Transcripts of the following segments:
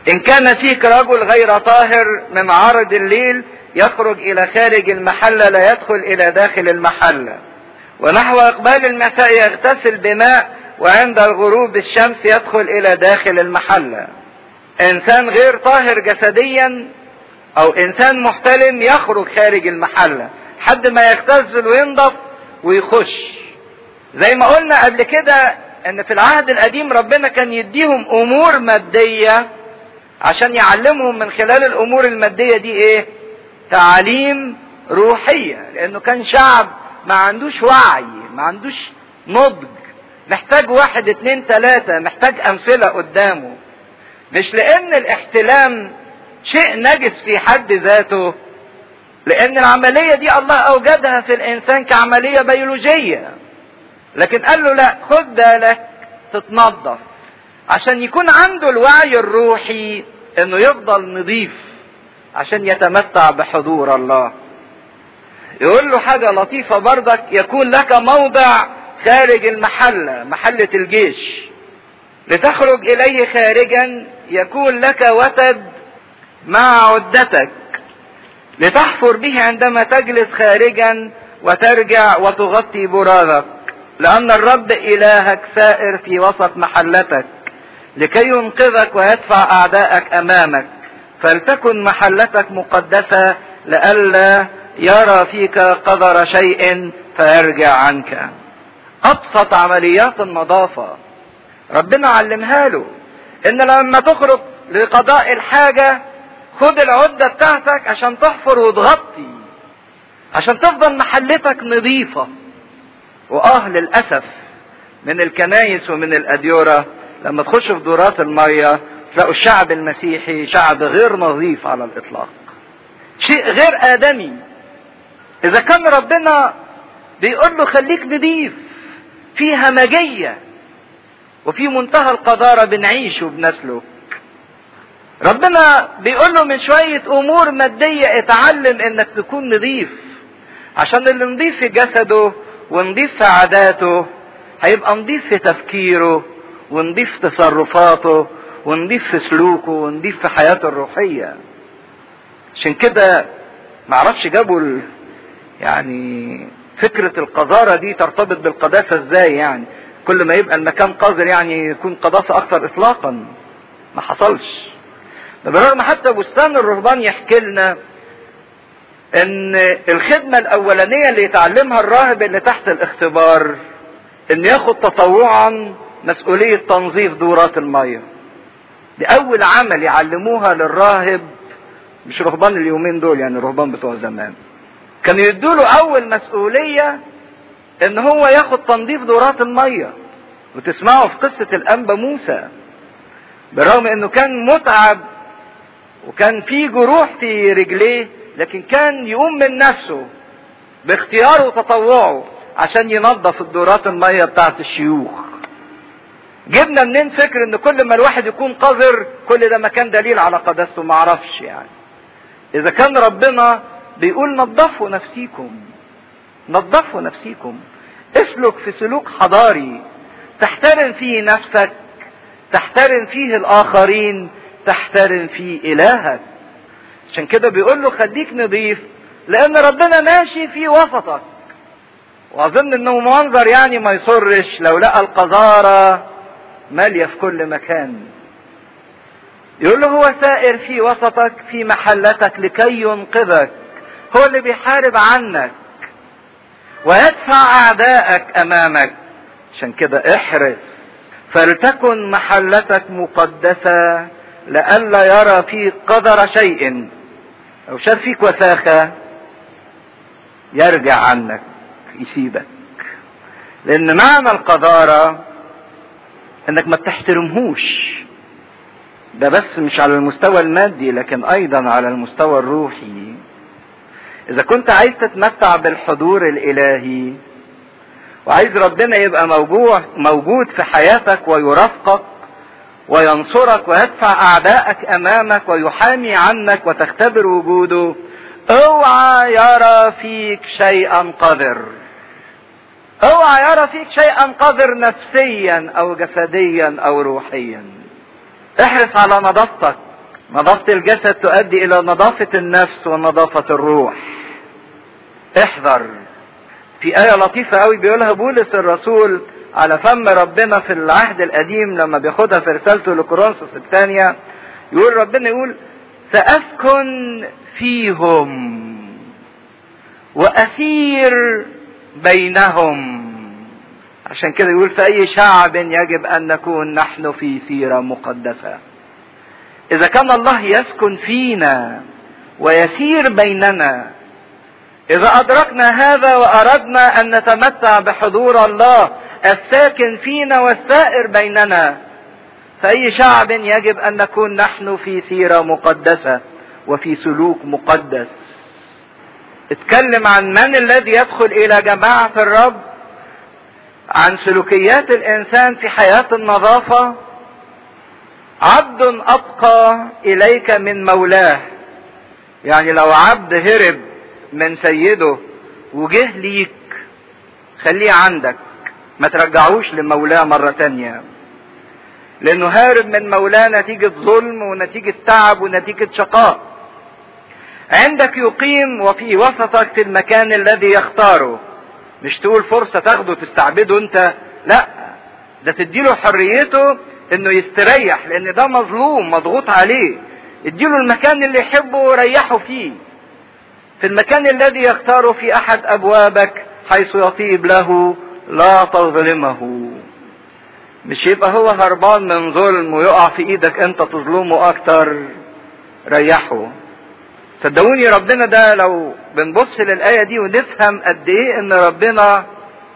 ان كان فيك رجل غير طاهر من عرض الليل يخرج الى خارج المحلة لا يدخل الى داخل المحلة ونحو اقبال المساء يغتسل بماء وعند الغروب الشمس يدخل الى داخل المحلة انسان غير طاهر جسديا او انسان محتلم يخرج خارج المحلة حد ما يغتسل وينضف ويخش زي ما قلنا قبل كده ان في العهد القديم ربنا كان يديهم امور مادية عشان يعلمهم من خلال الامور المادية دي ايه تعاليم روحية لانه كان شعب ما عندوش وعي ما عندوش نضج محتاج واحد اتنين تلاتة محتاج امثلة قدامه مش لان الاحتلام شيء نجس في حد ذاته لان العملية دي الله اوجدها في الانسان كعملية بيولوجية لكن قال له لا خد بالك تتنظف عشان يكون عنده الوعي الروحي انه يفضل نظيف عشان يتمتع بحضور الله يقول له حاجة لطيفة برضك يكون لك موضع خارج المحلة محلة الجيش لتخرج إليه خارجا يكون لك وتد مع عدتك لتحفر به عندما تجلس خارجا وترجع وتغطي برادك لأن الرب إلهك سائر في وسط محلتك لكي ينقذك ويدفع أعداءك أمامك فلتكن محلتك مقدسة لئلا يرى فيك قدر شيء فيرجع عنك أبسط عمليات النظافة ربنا علمها له إن لما تخرج لقضاء الحاجة خد العدة بتاعتك عشان تحفر وتغطي عشان تفضل محلتك نظيفة واه للأسف من الكنايس ومن الأديرة لما تخش في دورات المية تلاقوا الشعب المسيحي شعب غير نظيف على الإطلاق شيء غير آدمي إذا كان ربنا بيقول له خليك نظيف في همجية وفي منتهى القذارة بنعيش وبنسلك ربنا بيقول له من شوية أمور مادية اتعلم إنك تكون نظيف عشان اللي نظيف في جسده ونضيف في عاداته هيبقى نضيف في تفكيره ونضيف في تصرفاته ونضيف في سلوكه ونضيف في حياته الروحية عشان كده معرفش جابوا ال... يعني فكرة القذارة دي ترتبط بالقداسة ازاي يعني كل ما يبقى المكان قذر يعني يكون قداسة اكثر اطلاقا ما حصلش بالرغم حتى بستان الرهبان يحكي لنا ان الخدمة الاولانية اللي يتعلمها الراهب اللي تحت الاختبار ان ياخد تطوعا مسؤولية تنظيف دورات المية دي اول عمل يعلموها للراهب مش رهبان اليومين دول يعني الرهبان بتوع زمان كانوا يدوا له اول مسؤولية ان هو ياخد تنظيف دورات المية وتسمعوا في قصة الانبا موسى بالرغم انه كان متعب وكان في جروح في رجليه لكن كان يقوم من نفسه باختياره وتطوعه عشان ينظف الدورات المية بتاعت الشيوخ جبنا منين فكر ان كل ما الواحد يكون قذر كل ده ما كان دليل على قداسته معرفش يعني اذا كان ربنا بيقول نظفوا نفسيكم نظفوا نفسيكم اسلك في سلوك حضاري تحترم فيه نفسك تحترم فيه الاخرين تحترم فيه الهك عشان كده بيقول له خليك نظيف لان ربنا ماشي في وسطك واظن انه منظر يعني ما يصرش لو لقى القذارة مالية في كل مكان يقول له هو سائر في وسطك في محلتك لكي ينقذك هو اللي بيحارب عنك ويدفع اعدائك امامك عشان كده احرص فلتكن محلتك مقدسة لئلا يرى فيك قدر شيء لو شاف فيك وساخة يرجع عنك يسيبك لان معنى القذارة انك ما بتحترمهوش ده بس مش على المستوى المادي لكن ايضا على المستوى الروحي اذا كنت عايز تتمتع بالحضور الالهي وعايز ربنا يبقى موجود موجود في حياتك ويرافقك وينصرك ويدفع اعدائك امامك ويحامي عنك وتختبر وجوده اوعى يرى فيك شيئا قذر اوعى يرى فيك شيئا قذر نفسيا او جسديا او روحيا احرص على نظافتك نظافة الجسد تؤدي الى نظافة النفس ونظافة الروح احذر في آية لطيفة قوي بيقولها بولس الرسول على فم ربنا في العهد القديم لما بياخدها في رسالته لكورنثوس الثانية يقول ربنا يقول سأسكن فيهم وأسير بينهم عشان كده يقول في أي شعب يجب أن نكون نحن في سيرة مقدسة إذا كان الله يسكن فينا ويسير بيننا إذا أدركنا هذا وأردنا أن نتمتع بحضور الله الساكن فينا والسائر بيننا فأي شعب يجب أن نكون نحن في سيرة مقدسة وفي سلوك مقدس اتكلم عن من الذي يدخل إلى جماعة الرب عن سلوكيات الإنسان في حياة النظافة عبد أبقى إليك من مولاه يعني لو عبد هرب من سيده وجه ليك خليه عندك ما ترجعوش لمولاه مرة تانية لانه هارب من مولاه نتيجة ظلم ونتيجة تعب ونتيجة شقاء عندك يقيم وفي وسطك في المكان الذي يختاره مش تقول فرصة تاخده تستعبده انت لا ده تديله حريته انه يستريح لان ده مظلوم مضغوط عليه اديله المكان اللي يحبه وريحه فيه في المكان الذي يختاره في احد ابوابك حيث يطيب له لا تظلمه مش يبقى هو هربان من ظلم ويقع في ايدك انت تظلمه اكتر ريحه صدقوني ربنا ده لو بنبص للآية دي ونفهم قد ايه ان ربنا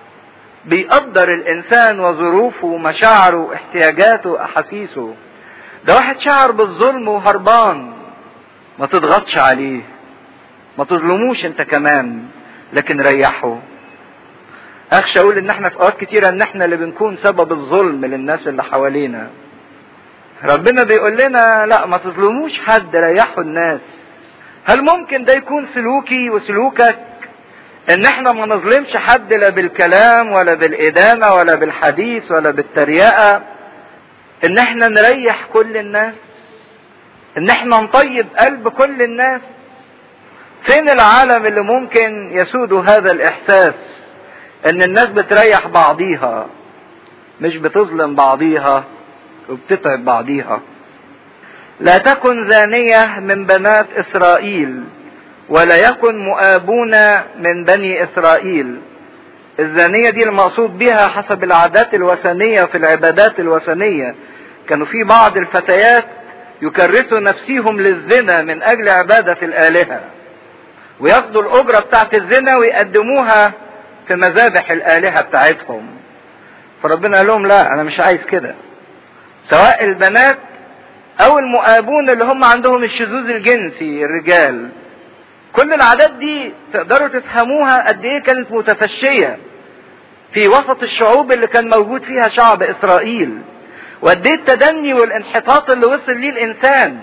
بيقدر الانسان وظروفه ومشاعره واحتياجاته واحاسيسه ده واحد شعر بالظلم وهربان ما تضغطش عليه ما تظلموش انت كمان لكن ريحه اخشى اقول ان احنا في اوقات كتيرة ان احنا اللي بنكون سبب الظلم للناس اللي حوالينا ربنا بيقول لنا لا ما تظلموش حد ريحوا الناس هل ممكن ده يكون سلوكي وسلوكك ان احنا ما نظلمش حد لا بالكلام ولا بالادانة ولا بالحديث ولا بالتريقة ان احنا نريح كل الناس ان احنا نطيب قلب كل الناس فين العالم اللي ممكن يسود هذا الاحساس ان الناس بتريح بعضيها مش بتظلم بعضيها وبتتعب بعضيها لا تكن زانية من بنات اسرائيل ولا يكن مؤابون من بني اسرائيل الزانية دي المقصود بها حسب العادات الوثنية في العبادات الوثنية كانوا في بعض الفتيات يكرسوا نفسهم للزنا من اجل عبادة الالهة وياخدوا الاجرة بتاعت الزنا ويقدموها في مذابح الالهة بتاعتهم فربنا قال لهم لا انا مش عايز كده سواء البنات او المؤابون اللي هم عندهم الشذوذ الجنسي الرجال كل العادات دي تقدروا تفهموها قد ايه كانت متفشية في وسط الشعوب اللي كان موجود فيها شعب اسرائيل وقد ايه التدني والانحطاط اللي وصل ليه الانسان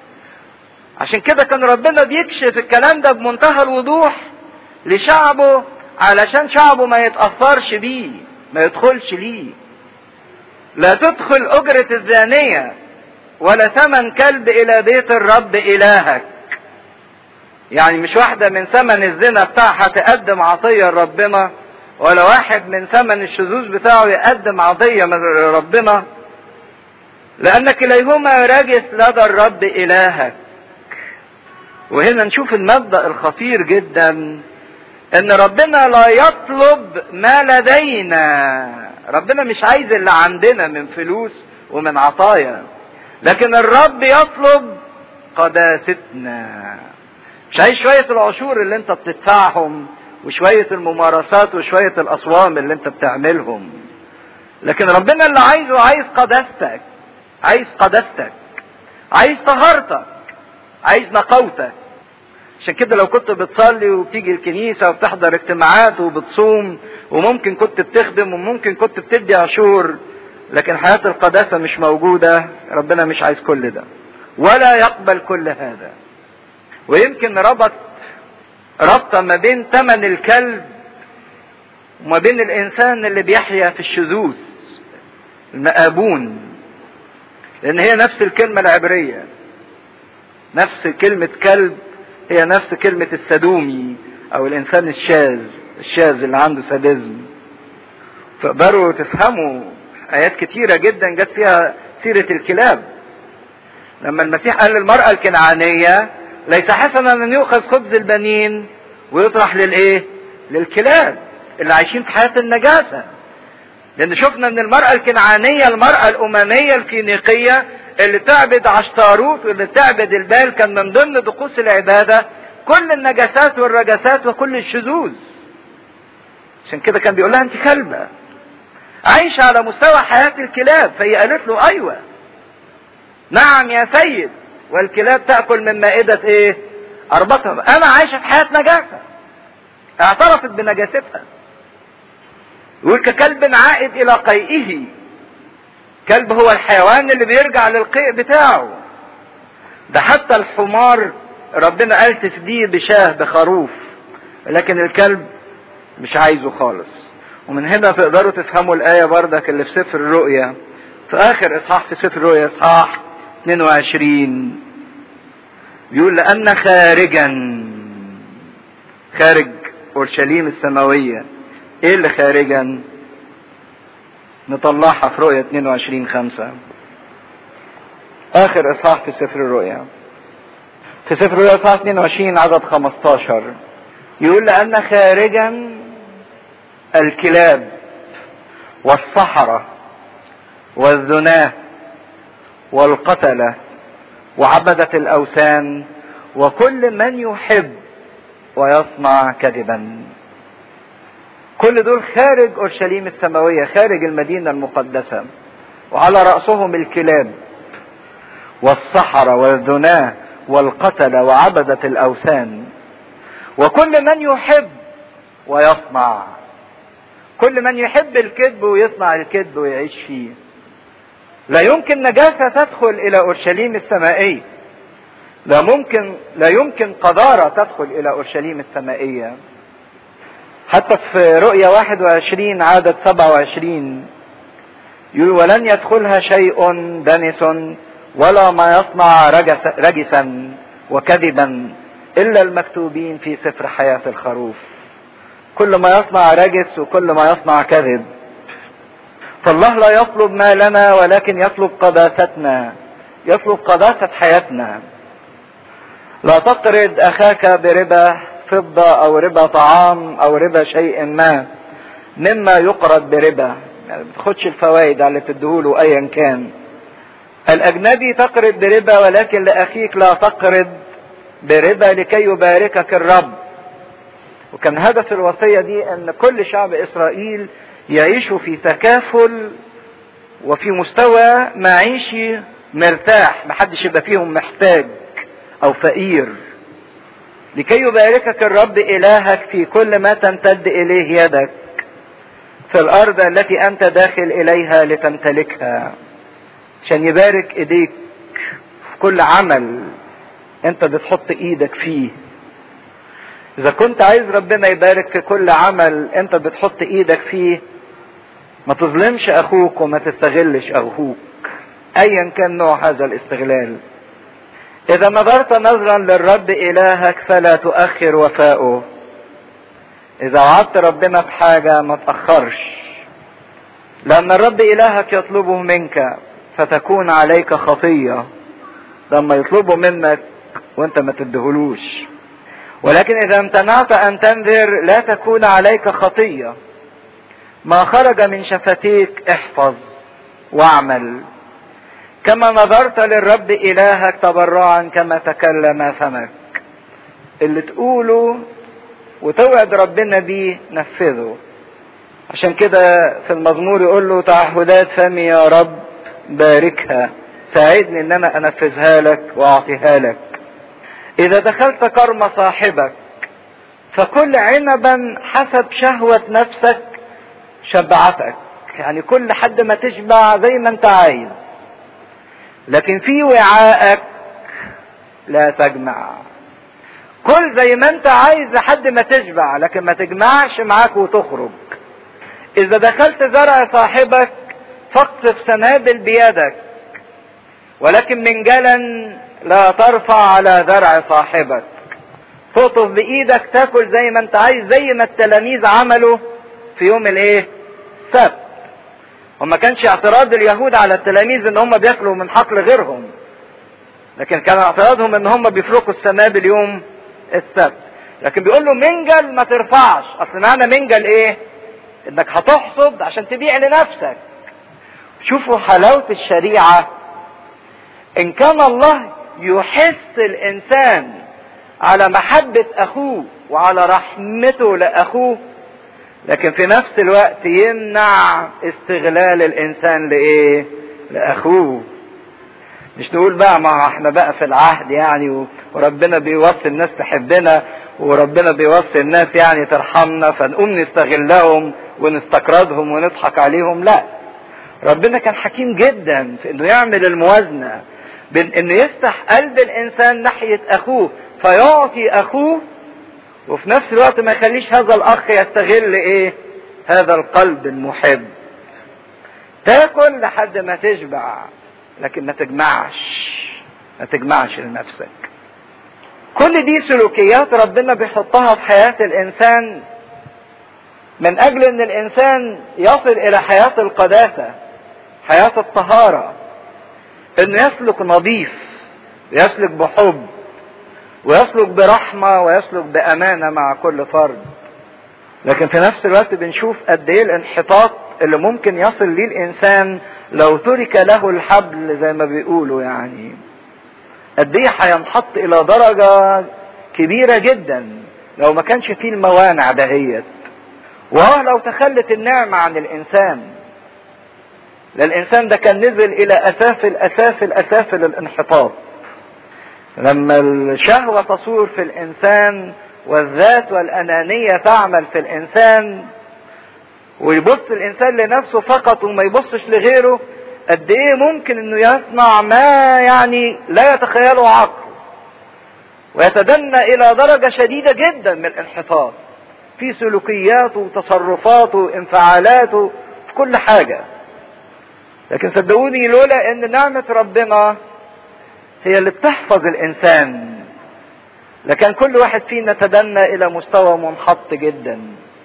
عشان كده كان ربنا بيكشف الكلام ده بمنتهى الوضوح لشعبه علشان شعبه ما يتأثرش بيه ما يدخلش ليه لا تدخل أجرة الزانية ولا ثمن كلب إلى بيت الرب إلهك يعني مش واحدة من ثمن الزنا بتاعها تقدم عطية لربنا ولا واحد من ثمن الشذوذ بتاعه يقدم عطية من ربنا لأن كليهما رجس لدى الرب إلهك وهنا نشوف المبدأ الخطير جدا ان ربنا لا يطلب ما لدينا ربنا مش عايز اللي عندنا من فلوس ومن عطايا لكن الرب يطلب قداستنا مش عايز شوية العشور اللي انت بتدفعهم وشوية الممارسات وشوية الأصوام اللي انت بتعملهم لكن ربنا اللي عايزه عايز قداستك عايز قداستك عايز طهارتك عايز نقاوتك عشان كده لو كنت بتصلي وبتيجي الكنيسة وبتحضر اجتماعات وبتصوم وممكن كنت بتخدم وممكن كنت بتدي عشور لكن حياة القداسة مش موجودة ربنا مش عايز كل ده ولا يقبل كل هذا ويمكن ربط ربطة ما بين ثمن الكلب وما بين الإنسان اللي بيحيا في الشذوذ المآبون لأن هي نفس الكلمة العبرية نفس كلمة كلب هي نفس كلمة السدومي او الانسان الشاذ الشاذ اللي عنده سادزم تقدروا تفهموا ايات كتيرة جدا جت فيها سيرة الكلاب لما المسيح قال للمرأة الكنعانية ليس حسنا ان يؤخذ خبز البنين ويطرح للايه للكلاب اللي عايشين في حياة النجاسة لان شفنا ان المرأة الكنعانية المرأة الاممية الفينيقية اللي تعبد عشتاروت واللي تعبد البال كان من ضمن طقوس العبادة كل النجاسات والرجسات وكل الشذوذ عشان كده كان بيقول لها انت كلبة عايشة على مستوى حياة الكلاب فهي قالت له ايوه نعم يا سيد والكلاب تأكل من مائدة ايه اربطها انا عايشة في حياة نجاسة اعترفت بنجاستها يقول ككلب عائد الى قيئه كلب هو الحيوان اللي بيرجع للقيء بتاعه ده حتى الحمار ربنا قال تفديه بشاه بخروف لكن الكلب مش عايزه خالص ومن هنا تقدروا تفهموا الآية بردك اللي في سفر الرؤيا في آخر إصحاح في سفر الرؤيا إصحاح 22 بيقول لأن خارجا خارج أورشليم السماوية إيه اللي خارجا؟ نطلعها في رؤية 22 خمسة آخر إصحاح في سفر الرؤيا في سفر الرؤيا إصحاح 22 عدد 15 يقول لأن خارجا الكلاب والصحراء والزناه والقتلة وعبدة الأوثان وكل من يحب ويصنع كذبا كل دول خارج اورشليم السماويه خارج المدينه المقدسه وعلى راسهم الكلاب والصحراء والذناه والقتله وعبده الاوثان وكل من يحب ويصنع كل من يحب الكذب ويصنع الكذب ويعيش فيه لا يمكن نجاسه تدخل الى اورشليم السمائيه لا ممكن لا يمكن قذاره تدخل الى اورشليم السمائيه حتى في رؤيا 21 عدد 27 يقول ولن يدخلها شيء دنس ولا ما يصنع رجس رجسا وكذبا الا المكتوبين في سفر حياة الخروف كل ما يصنع رجس وكل ما يصنع كذب فالله لا يطلب ما لنا ولكن يطلب قداستنا يطلب قداسة حياتنا لا تقرض اخاك بربا فضة او ربا طعام او ربا شيء ما مما يقرض بربا يعني ما تاخدش الفوائد على اللي تديهوله ايا كان الاجنبي تقرض بربا ولكن لاخيك لا تقرض بربا لكي يباركك الرب وكان هدف الوصية دي ان كل شعب اسرائيل يعيشوا في تكافل وفي مستوى معيشي مرتاح محدش يبقى فيهم محتاج او فقير لكي يباركك الرب إلهك في كل ما تمتد إليه يدك في الأرض التي أنت داخل إليها لتمتلكها عشان يبارك إيديك في كل عمل أنت بتحط إيدك فيه إذا كنت عايز ربنا يبارك في كل عمل أنت بتحط إيدك فيه ما تظلمش أخوك وما تستغلش أخوك أيا كان نوع هذا الاستغلال إذا نظرت نظرا للرب إلهك فلا تؤخر وفاؤه. إذا وعدت ربنا بحاجة ما تأخرش. لأن الرب إلهك يطلبه منك فتكون عليك خطية. لما يطلبه منك وأنت ما تدهلوش. ولكن إذا امتنعت أن تنذر لا تكون عليك خطية. ما خرج من شفتيك احفظ واعمل كما نظرت للرب إلهك تبرعا كما تكلم فمك اللي تقوله وتوعد ربنا بيه نفذه عشان كده في المزمور يقول له تعهدات فمي يا رب باركها ساعدني ان انا انفذها لك واعطيها لك اذا دخلت كرم صاحبك فكل عنبا حسب شهوة نفسك شبعتك يعني كل حد ما تشبع زي ما انت عايز لكن في وعائك لا تجمع كل زي ما انت عايز لحد ما تشبع لكن ما تجمعش معاك وتخرج اذا دخلت زرع صاحبك فاقصف سنابل بيدك ولكن من جلا لا ترفع على ذرع صاحبك تقطف بايدك تاكل زي ما انت عايز زي ما التلاميذ عملوا في يوم الايه السبت وما كانش اعتراض اليهود على التلاميذ ان هم بياكلوا من حقل غيرهم لكن كان اعتراضهم ان هم بيفرقوا السنابل يوم السبت لكن بيقول له منجل ما ترفعش اصل معنى منجل ايه انك هتحصد عشان تبيع لنفسك شوفوا حلاوة الشريعة ان كان الله يحث الانسان على محبة اخوه وعلى رحمته لاخوه لكن في نفس الوقت يمنع استغلال الانسان لايه لاخوه مش نقول بقى ما احنا بقى في العهد يعني وربنا بيوصي الناس تحبنا وربنا بيوصي الناس يعني ترحمنا فنقوم نستغلهم ونستقرضهم ونضحك عليهم لا ربنا كان حكيم جدا في انه يعمل الموازنة بين انه يفتح قلب الانسان ناحية اخوه فيعطي اخوه وفي نفس الوقت ما يخليش هذا الاخ يستغل ايه هذا القلب المحب تاكل لحد ما تشبع لكن ما تجمعش ما تجمعش لنفسك كل دي سلوكيات ربنا بيحطها في حياة الانسان من اجل ان الانسان يصل الى حياة القداسة حياة الطهارة انه يسلك نظيف ويسلك بحب ويسلك برحمة ويسلك بامانة مع كل فرد لكن في نفس الوقت بنشوف قد ايه الانحطاط اللي ممكن يصل ليه الانسان لو ترك له الحبل زي ما بيقولوا يعني قد ايه هينحط الى درجة كبيرة جدا لو ما كانش فيه الموانع دهيت وهو لو تخلت النعمة عن الانسان الانسان ده كان نزل الى اسافل اسافل اسافل الانحطاط لما الشهوة تصور في الانسان والذات والانانية تعمل في الانسان ويبص الانسان لنفسه فقط وما يبصش لغيره قد ايه ممكن انه يصنع ما يعني لا يتخيله عقله ويتدنى الى درجة شديدة جدا من الانحطاط في سلوكياته وتصرفاته وانفعالاته في كل حاجة لكن صدقوني لولا ان نعمة ربنا هي اللي بتحفظ الانسان لكن كل واحد فينا تدنى الى مستوى منحط جدا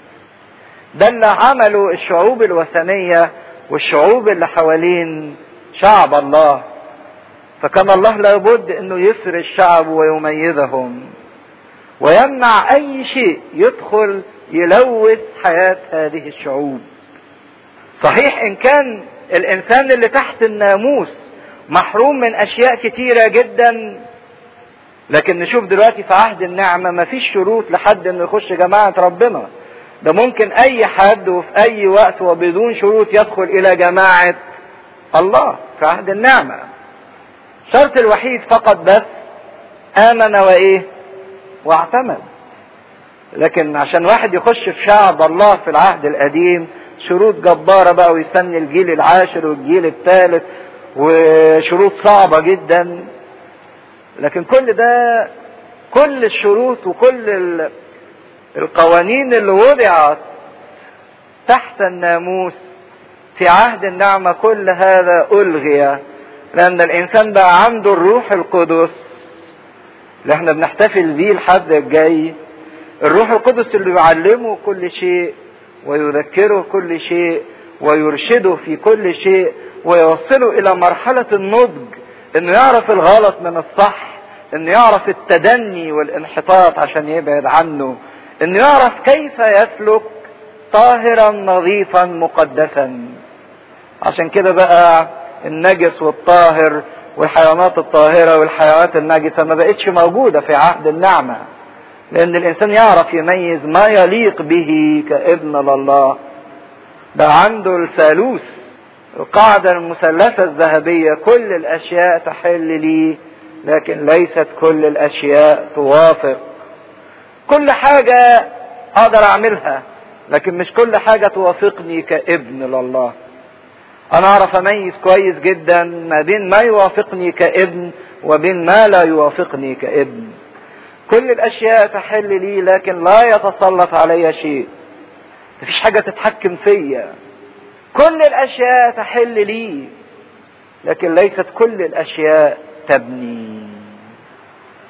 ده اللي عمله الشعوب الوثنية والشعوب اللي حوالين شعب الله فكان الله لابد انه يفري الشعب ويميزهم ويمنع اي شيء يدخل يلوث حياة هذه الشعوب صحيح ان كان الانسان اللي تحت الناموس محروم من اشياء كتيرة جدا لكن نشوف دلوقتي في عهد النعمة مفيش شروط لحد انه يخش جماعة ربنا ده ممكن اي حد وفي اي وقت وبدون شروط يدخل الى جماعة الله في عهد النعمة الشرط الوحيد فقط بس امن وايه واعتمد لكن عشان واحد يخش في شعب الله في العهد القديم شروط جبارة بقى ويستني الجيل العاشر والجيل الثالث وشروط صعبة جدا لكن كل ده كل الشروط وكل ال... القوانين اللي وضعت تحت الناموس في عهد النعمة كل هذا ألغي لأن الإنسان بقى عنده الروح القدس اللي احنا بنحتفل بيه الحد الجاي الروح القدس اللي يعلمه كل شيء ويذكره كل شيء ويرشده في كل شيء ويوصله إلى مرحلة النضج إنه يعرف الغلط من الصح إنه يعرف التدني والانحطاط عشان يبعد عنه انه يعرف كيف يسلك طاهرا نظيفا مقدسا عشان كده بقى النجس والطاهر والحيوانات الطاهرة والحيوانات النجسة ما بقتش موجودة في عهد النعمة لأن الإنسان يعرف يميز ما يليق به كابن لله ده عنده الثالوث القاعدة المثلثة الذهبية كل الأشياء تحل لي لكن ليست كل الأشياء توافق كل حاجة اقدر اعملها لكن مش كل حاجة توافقني كابن لله انا اعرف اميز كويس جدا ما بين ما يوافقني كابن وبين ما لا يوافقني كابن كل الاشياء تحل لي لكن لا يتسلط علي شيء مفيش حاجة تتحكم فيا كل الاشياء تحل لي لكن ليست كل الاشياء تبني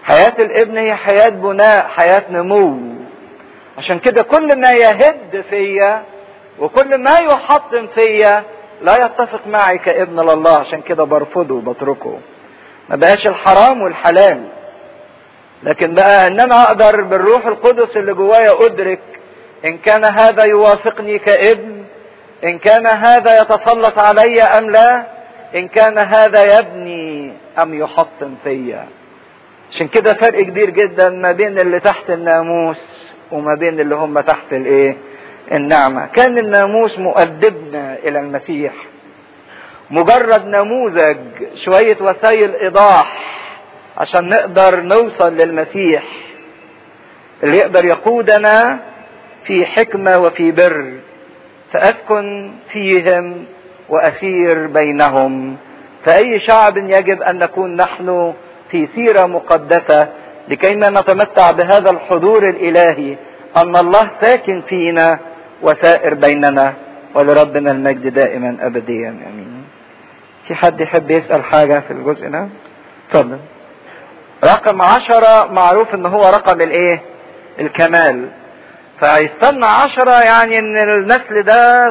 حياة الابن هي حياة بناء حياة نمو عشان كده كل ما يهد فيا وكل ما يحطم فيا لا يتفق معي كابن لله عشان كده برفضه وبتركه ما بقاش الحرام والحلال لكن بقى ان انا اقدر بالروح القدس اللي جوايا ادرك ان كان هذا يوافقني كابن ان كان هذا يتسلط علي ام لا ان كان هذا يبني ام يحطم فيا عشان كده فرق كبير جدا ما بين اللي تحت الناموس وما بين اللي هم تحت الايه النعمة كان الناموس مؤدبنا الى المسيح مجرد نموذج شوية وسائل ايضاح عشان نقدر نوصل للمسيح اللي يقدر يقودنا في حكمة وفي بر فأسكن فيهم وأسير بينهم فأي شعب يجب أن نكون نحن في سيرة مقدسة لكيما نتمتع بهذا الحضور الإلهي أن الله ساكن فينا وسائر بيننا ولربنا المجد دائما أبديا أمين في حد يحب يسأل حاجة في الجزء ده اتفضل رقم عشرة معروف ان هو رقم الايه الكمال فيستنى عشرة يعني ان النسل ده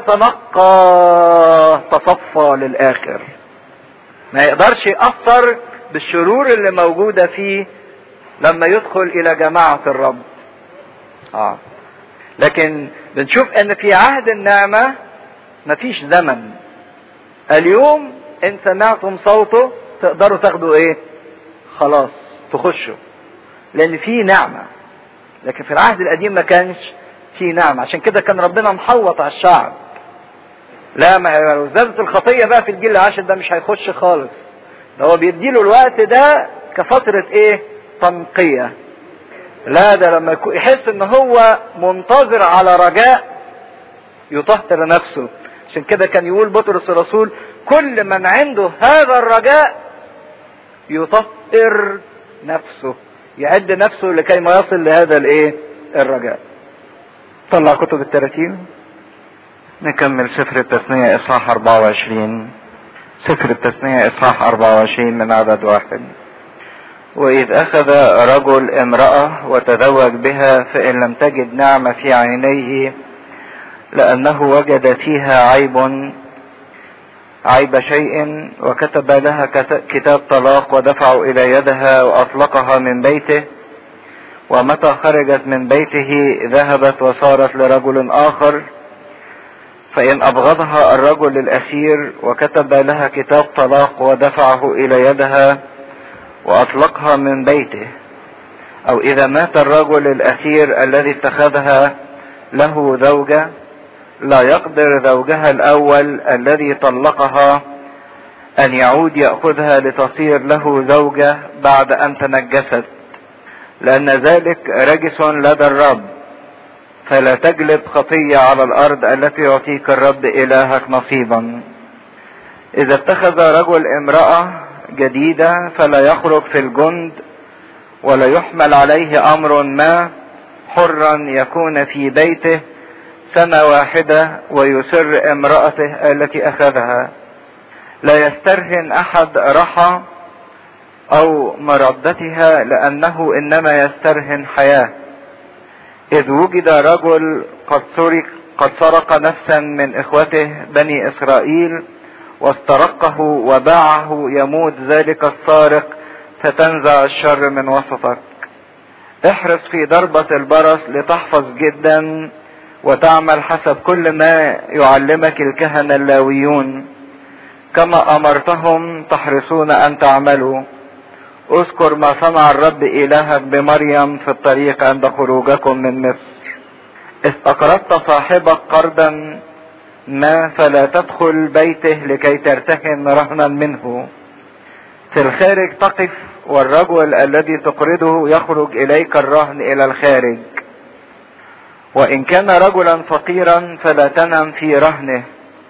تنقى تصفى للاخر ما يقدرش يأثر بالشرور اللي موجودة فيه لما يدخل الى جماعة الرب اه لكن بنشوف ان في عهد النعمة مفيش زمن اليوم ان سمعتم صوته تقدروا تاخدوا ايه خلاص تخشوا لان في نعمة لكن في العهد القديم ما كانش في نعمة عشان كده كان ربنا محوط على الشعب لا ما لو زادت الخطية بقى في الجيل العاشر ده مش هيخش خالص ده هو بيديله الوقت ده كفترة ايه تنقية لا ده لما يحس ان هو منتظر على رجاء يطهر نفسه عشان كده كان يقول بطرس الرسول كل من عنده هذا الرجاء يطهر نفسه يعد نفسه لكي ما يصل لهذا الايه الرجاء طلع كتب التراتيل نكمل سفر التثنية اصحاح 24 سفر التثنية اصحاح 24 من عدد واحد وإذ أخذ رجل امرأة وتزوج بها فإن لم تجد نعمة في عينيه لأنه وجد فيها عيب عيب شيء وكتب لها كتاب طلاق ودفعه إلى يدها وأطلقها من بيته ومتى خرجت من بيته ذهبت وصارت لرجل آخر فإن أبغضها الرجل الأخير وكتب لها كتاب طلاق ودفعه إلى يدها وأطلقها من بيته أو إذا مات الرجل الأخير الذي اتخذها له زوجة لا يقدر زوجها الأول الذي طلقها أن يعود يأخذها لتصير له زوجة بعد أن تنجست لأن ذلك رجس لدى الرب فلا تجلب خطية على الأرض التي يعطيك الرب إلهك نصيبا إذا اتخذ رجل امرأة جديدة فلا يخرج في الجند ولا يحمل عليه أمر ما حرا يكون في بيته سنة واحدة ويسر امرأته التي أخذها لا يسترهن أحد رحى أو مردتها لأنه إنما يسترهن حياة إذ وجد رجل قد سرق قد سرق نفسا من إخوته بني إسرائيل واسترقه وباعه يموت ذلك السارق فتنزع الشر من وسطك احرص في ضربة البرص لتحفظ جدا وتعمل حسب كل ما يعلمك الكهنة اللاويون كما امرتهم تحرصون ان تعملوا اذكر ما صنع الرب الهك بمريم في الطريق عند خروجكم من مصر اذ اقرضت صاحبك قرضا ما فلا تدخل بيته لكي ترتهن رهنا منه في الخارج تقف والرجل الذي تقرضه يخرج اليك الرهن الى الخارج وان كان رجلا فقيرا فلا تنم في رهنه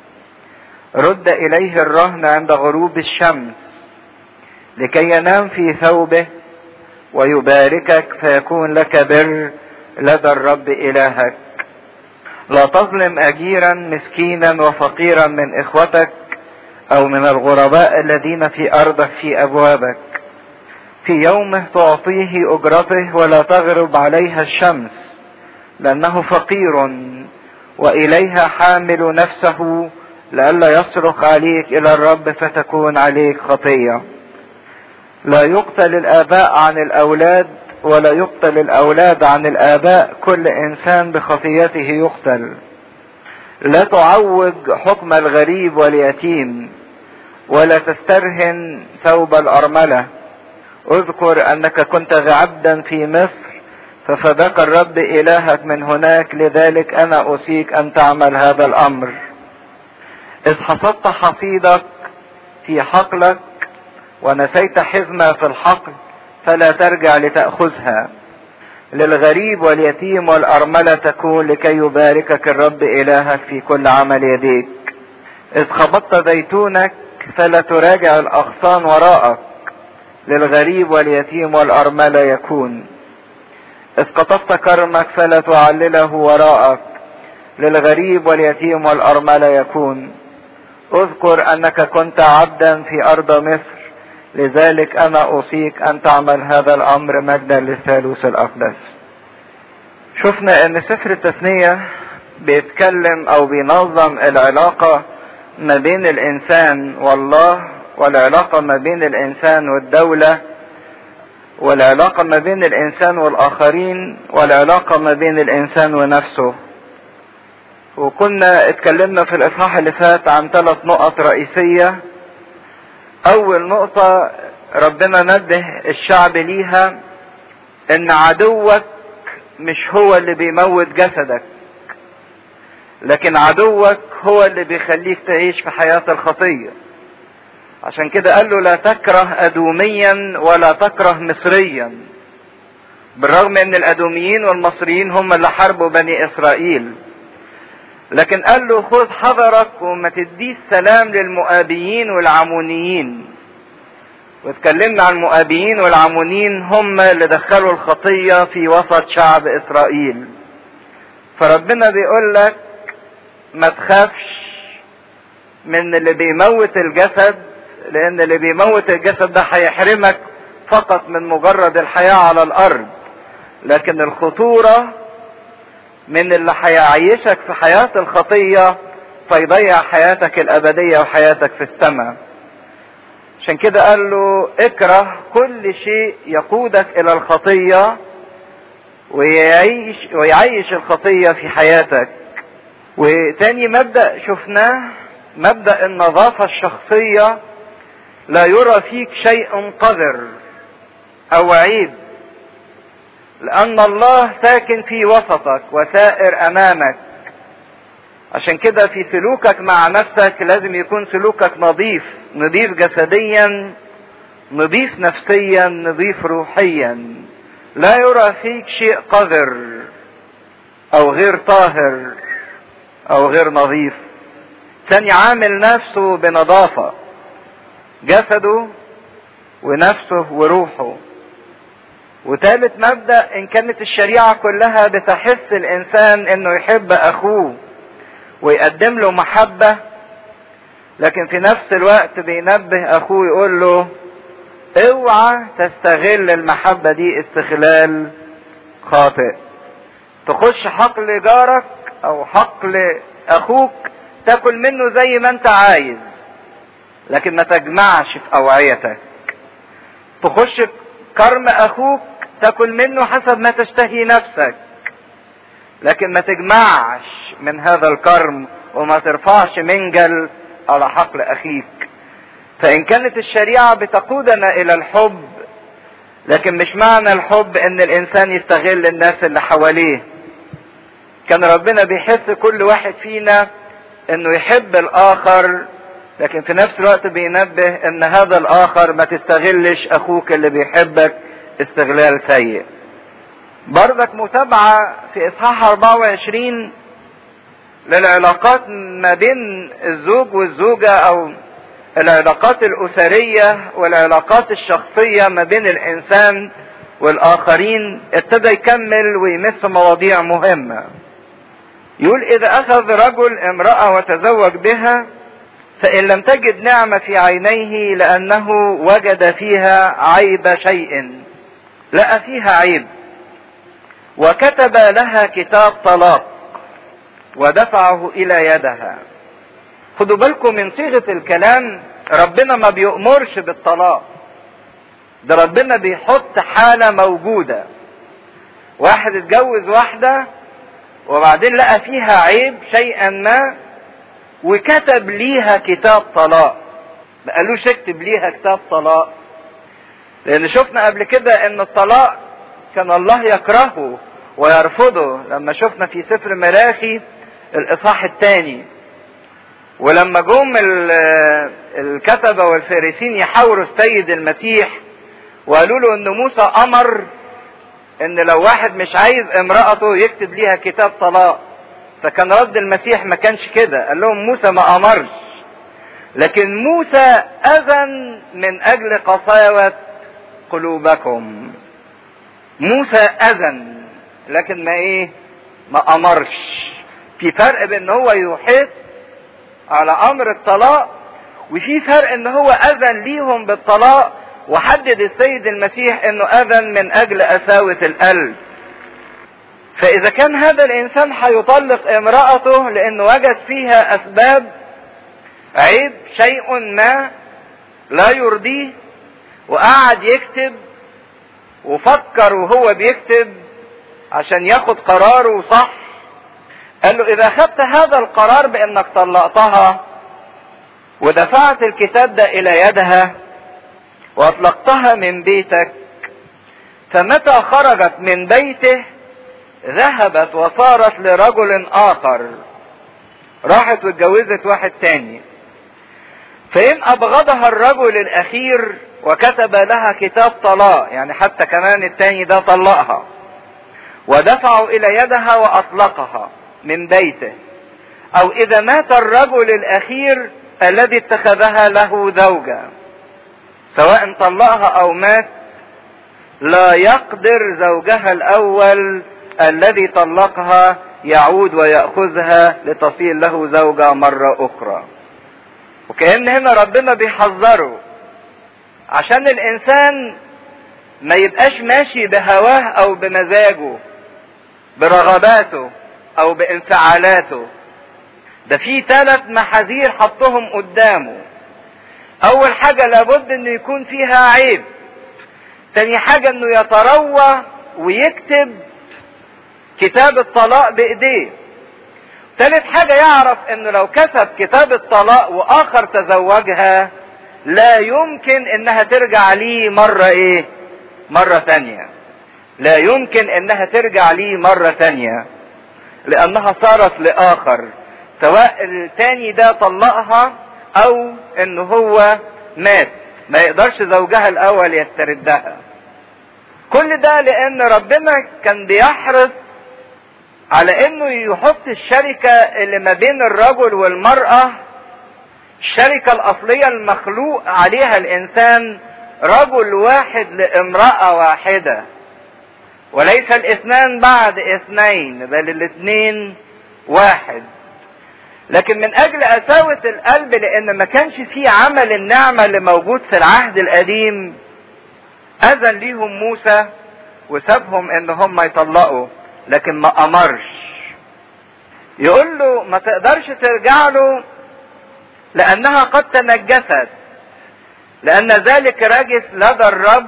رد اليه الرهن عند غروب الشمس لكي ينام في ثوبه ويباركك فيكون لك بر لدى الرب الهك لا تظلم اجيرا مسكينا وفقيرا من اخوتك او من الغرباء الذين في ارضك في ابوابك في يومه تعطيه اجرته ولا تغرب عليها الشمس لانه فقير واليها حامل نفسه لئلا يصرخ عليك الى الرب فتكون عليك خطيه لا يقتل الاباء عن الاولاد ولا يقتل الاولاد عن الاباء كل انسان بخطيته يقتل لا تعوج حكم الغريب واليتيم ولا تسترهن ثوب الارمله اذكر انك كنت عبدا في مصر ففداك الرب الهك من هناك لذلك انا اوصيك ان تعمل هذا الامر اذ حصدت حصيدك في حقلك ونسيت حزمة في الحقل فلا ترجع لتأخذها للغريب واليتيم والأرملة تكون لكي يباركك الرب إلهك في كل عمل يديك إذ خبطت زيتونك فلا تراجع الأغصان وراءك للغريب واليتيم والأرملة يكون إذ قطفت كرمك فلا تعلله وراءك للغريب واليتيم والأرملة يكون اذكر أنك كنت عبدا في أرض مصر لذلك أنا أوصيك أن تعمل هذا الأمر مجدا للثالوث الأقدس شفنا أن سفر التثنية بيتكلم أو بينظم العلاقة ما بين الإنسان والله والعلاقة ما بين الإنسان والدولة والعلاقة ما بين الإنسان والآخرين والعلاقة ما بين الإنسان ونفسه وكنا اتكلمنا في الإصحاح اللي فات عن ثلاث نقط رئيسية أول نقطة ربنا نبه الشعب ليها إن عدوك مش هو اللي بيموت جسدك لكن عدوك هو اللي بيخليك تعيش في حياة الخطية عشان كده قال له لا تكره أدوميا ولا تكره مصريا بالرغم ان الأدوميين والمصريين هم اللي حاربوا بني إسرائيل لكن قال له خذ حذرك وما تديش سلام للمؤابيين والعمونيين واتكلمنا عن المؤابيين والعمونيين هم اللي دخلوا الخطية في وسط شعب إسرائيل فربنا بيقول لك ما تخافش من اللي بيموت الجسد لان اللي بيموت الجسد ده هيحرمك فقط من مجرد الحياة على الارض لكن الخطورة من اللي هيعيشك في حياة الخطية فيضيع حياتك الابدية وحياتك في السماء عشان كده قال له اكره كل شيء يقودك الى الخطية ويعيش, ويعيش الخطية في حياتك وتاني مبدأ شفناه مبدأ النظافة الشخصية لا يرى فيك شيء قذر او عيب لان الله ساكن في وسطك وسائر امامك عشان كده في سلوكك مع نفسك لازم يكون سلوكك نظيف نظيف جسديا نظيف نفسيا نظيف روحيا لا يرى فيك شيء قذر او غير طاهر او غير نظيف ثاني عامل نفسه بنظافة جسده ونفسه وروحه وثالث مبدأ ان كانت الشريعة كلها بتحث الانسان انه يحب اخوه ويقدم له محبة لكن في نفس الوقت بينبه اخوه يقول له اوعى تستغل المحبة دي استغلال خاطئ تخش حقل جارك او حقل اخوك تاكل منه زي ما انت عايز لكن ما تجمعش في اوعيتك تخش كرم اخوك تاكل منه حسب ما تشتهي نفسك لكن ما تجمعش من هذا الكرم وما ترفعش منجل على حقل اخيك فان كانت الشريعة بتقودنا الى الحب لكن مش معنى الحب ان الانسان يستغل الناس اللي حواليه كان ربنا بيحس كل واحد فينا انه يحب الاخر لكن في نفس الوقت بينبه ان هذا الاخر ما تستغلش اخوك اللي بيحبك استغلال سيء برضك متابعة في اصحاح 24 للعلاقات ما بين الزوج والزوجة او العلاقات الاسرية والعلاقات الشخصية ما بين الانسان والاخرين ابتدى يكمل ويمس مواضيع مهمة يقول اذا اخذ رجل امرأة وتزوج بها فإن لم تجد نعمة في عينيه لأنه وجد فيها عيب شيء لقى فيها عيب وكتب لها كتاب طلاق ودفعه إلى يدها خدوا بالكم من صيغة الكلام ربنا ما بيؤمرش بالطلاق ده ربنا بيحط حالة موجودة واحد اتجوز واحدة وبعدين لقى فيها عيب شيئا ما وكتب ليها كتاب طلاق ما قالوش اكتب ليها كتاب طلاق لان شفنا قبل كده ان الطلاق كان الله يكرهه ويرفضه لما شفنا في سفر ملاخي الاصحاح الثاني ولما جم الكتبة والفارسين يحاوروا السيد المسيح وقالوا له ان موسى امر ان لو واحد مش عايز امرأته يكتب ليها كتاب طلاق فكان رد المسيح ما كانش كده قال لهم موسى ما امرش لكن موسى اذن من اجل قساوة قلوبكم موسى اذن لكن ما ايه ما امرش في فرق بين هو يحيط على امر الطلاق وفي فرق ان هو اذن ليهم بالطلاق وحدد السيد المسيح انه اذن من اجل قساوة القلب فاذا كان هذا الانسان هيطلق امرأته لانه وجد فيها اسباب عيب شيء ما لا يرضيه وقعد يكتب وفكر وهو بيكتب عشان ياخد قراره صح قال له اذا اخذت هذا القرار بانك طلقتها ودفعت الكتاب ده الى يدها واطلقتها من بيتك فمتى خرجت من بيته ذهبت وصارت لرجل اخر راحت واتجوزت واحد تاني فان ابغضها الرجل الاخير وكتب لها كتاب طلاق يعني حتى كمان التاني ده طلقها ودفعوا الى يدها واطلقها من بيته او اذا مات الرجل الاخير الذي اتخذها له زوجة سواء طلقها او مات لا يقدر زوجها الاول الذي طلقها يعود ويأخذها لتصير له زوجة مرة اخرى وكأن هنا ربنا بيحذره عشان الانسان ما يبقاش ماشي بهواه او بمزاجه برغباته او بانفعالاته ده في ثلاث محاذير حطهم قدامه اول حاجة لابد انه يكون فيها عيب تاني حاجة انه يتروى ويكتب كتاب الطلاق بايديه ثالث حاجة يعرف انه لو كتب كتاب الطلاق واخر تزوجها لا يمكن انها ترجع ليه مرة ايه مرة تانية لا يمكن انها ترجع ليه مرة تانية لانها صارت لاخر سواء التاني ده طلقها او ان هو مات ما يقدرش زوجها الاول يستردها كل ده لان ربنا كان بيحرص على انه يحط الشركة اللي ما بين الرجل والمرأة الشركة الاصلية المخلوق عليها الانسان رجل واحد لامرأة واحدة وليس الاثنان بعد اثنين بل الاثنين واحد لكن من اجل قساوة القلب لان ما كانش فيه عمل النعمة اللي موجود في العهد القديم اذن ليهم موسى وسابهم ان هم يطلقوا لكن ما امرش يقول له ما تقدرش ترجع له لانها قد تنجست لان ذلك رجس لدى الرب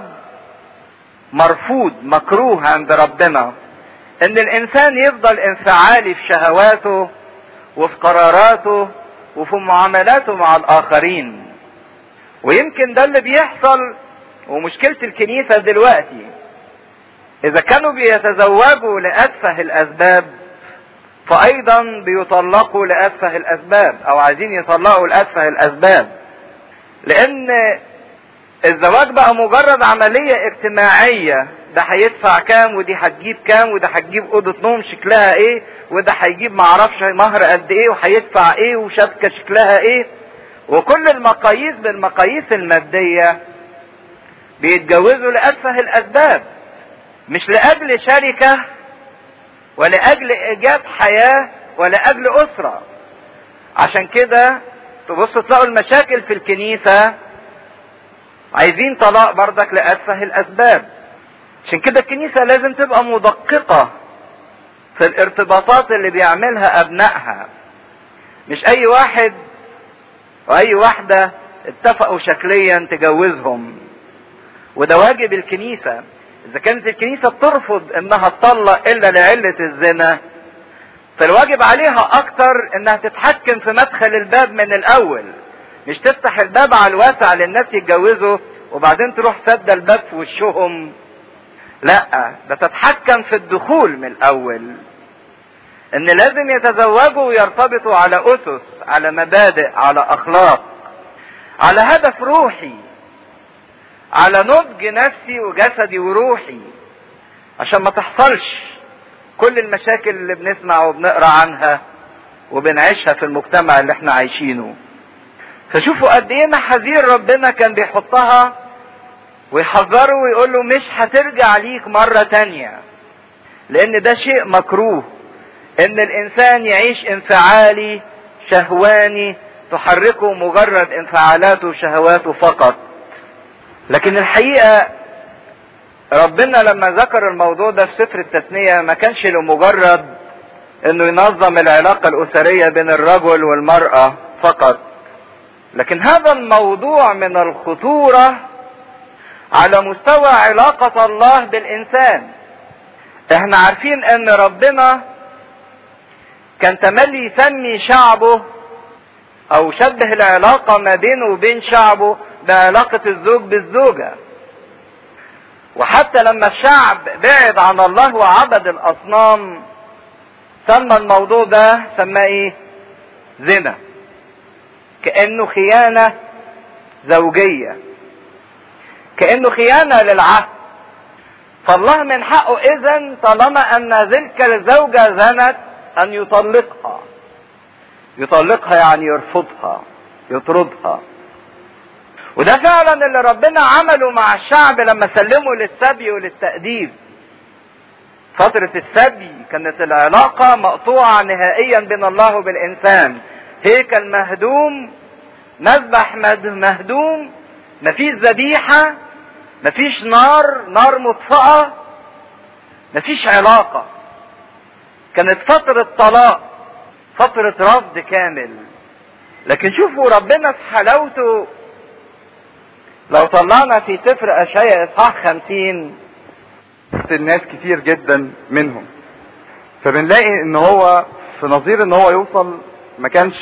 مرفوض مكروه عند ربنا ان الانسان يفضل انفعالي في شهواته وفي قراراته وفي معاملاته مع الاخرين ويمكن ده اللي بيحصل ومشكلة الكنيسة دلوقتي اذا كانوا بيتزوجوا لاتفه الاسباب فايضا بيطلقوا لاتفه الاسباب او عايزين يطلقوا لاتفه الاسباب لان الزواج بقى مجرد عملية اجتماعية ده هيدفع كام ودي هتجيب كام وده هتجيب اوضة نوم شكلها ايه وده هيجيب معرفش مهر قد ايه وهيدفع ايه وشبكة شكلها ايه وكل المقاييس بالمقاييس المادية بيتجوزوا لأتفه الأسباب مش لأجل شركة ولأجل إيجاد حياة ولأجل أسرة عشان كده تبصوا تلاقوا المشاكل في الكنيسة عايزين طلاق بردك لأتفه الأسباب عشان كده الكنيسة لازم تبقى مدققة في الارتباطات اللي بيعملها أبنائها مش أي واحد وأي واحدة اتفقوا شكليا تجوزهم وده واجب الكنيسة إذا كانت الكنيسة بترفض إنها تطلق إلا لعلة الزنا فالواجب عليها أكتر إنها تتحكم في مدخل الباب من الأول مش تفتح الباب على الواسع للناس يتجوزوا وبعدين تروح سد الباب في وشهم لا ده تتحكم في الدخول من الاول ان لازم يتزوجوا ويرتبطوا على اسس على مبادئ على اخلاق على هدف روحي على نضج نفسي وجسدي وروحي عشان ما تحصلش كل المشاكل اللي بنسمع وبنقرا عنها وبنعيشها في المجتمع اللي احنا عايشينه فشوفوا قد ايه محاذير ربنا كان بيحطها ويحذره ويقول له مش هترجع ليك مرة تانية لان ده شيء مكروه ان الانسان يعيش انفعالي شهواني تحركه مجرد انفعالاته وشهواته فقط لكن الحقيقة ربنا لما ذكر الموضوع ده في سفر التثنية ما كانش لمجرد انه ينظم العلاقة الاسرية بين الرجل والمرأة فقط لكن هذا الموضوع من الخطورة على مستوى علاقة الله بالإنسان احنا عارفين ان ربنا كان تملي يسمي شعبه او شبه العلاقة ما بينه وبين شعبه بعلاقة الزوج بالزوجة وحتى لما الشعب بعد عن الله وعبد الاصنام سمى الموضوع ده سماه ايه زنا كانه خيانه زوجيه كانه خيانه للعهد فالله من حقه اذا طالما ان تلك الزوجه زنت ان يطلقها يطلقها يعني يرفضها يطردها وده فعلا اللي ربنا عمله مع الشعب لما سلموا للسبي وللتأديب فترة السبي كانت العلاقة مقطوعة نهائيا بين الله وبالإنسان هيكل مهدوم مذبح مهدوم مفيش ذبيحة مفيش نار نار مطفأة مفيش علاقة كانت فترة طلاق فترة رفض كامل لكن شوفوا ربنا في حلاوته لو طلعنا في سفر اشعياء اصحاح خمسين الناس كتير جدا منهم فبنلاقي ان هو في نظير ان هو يوصل ما كانش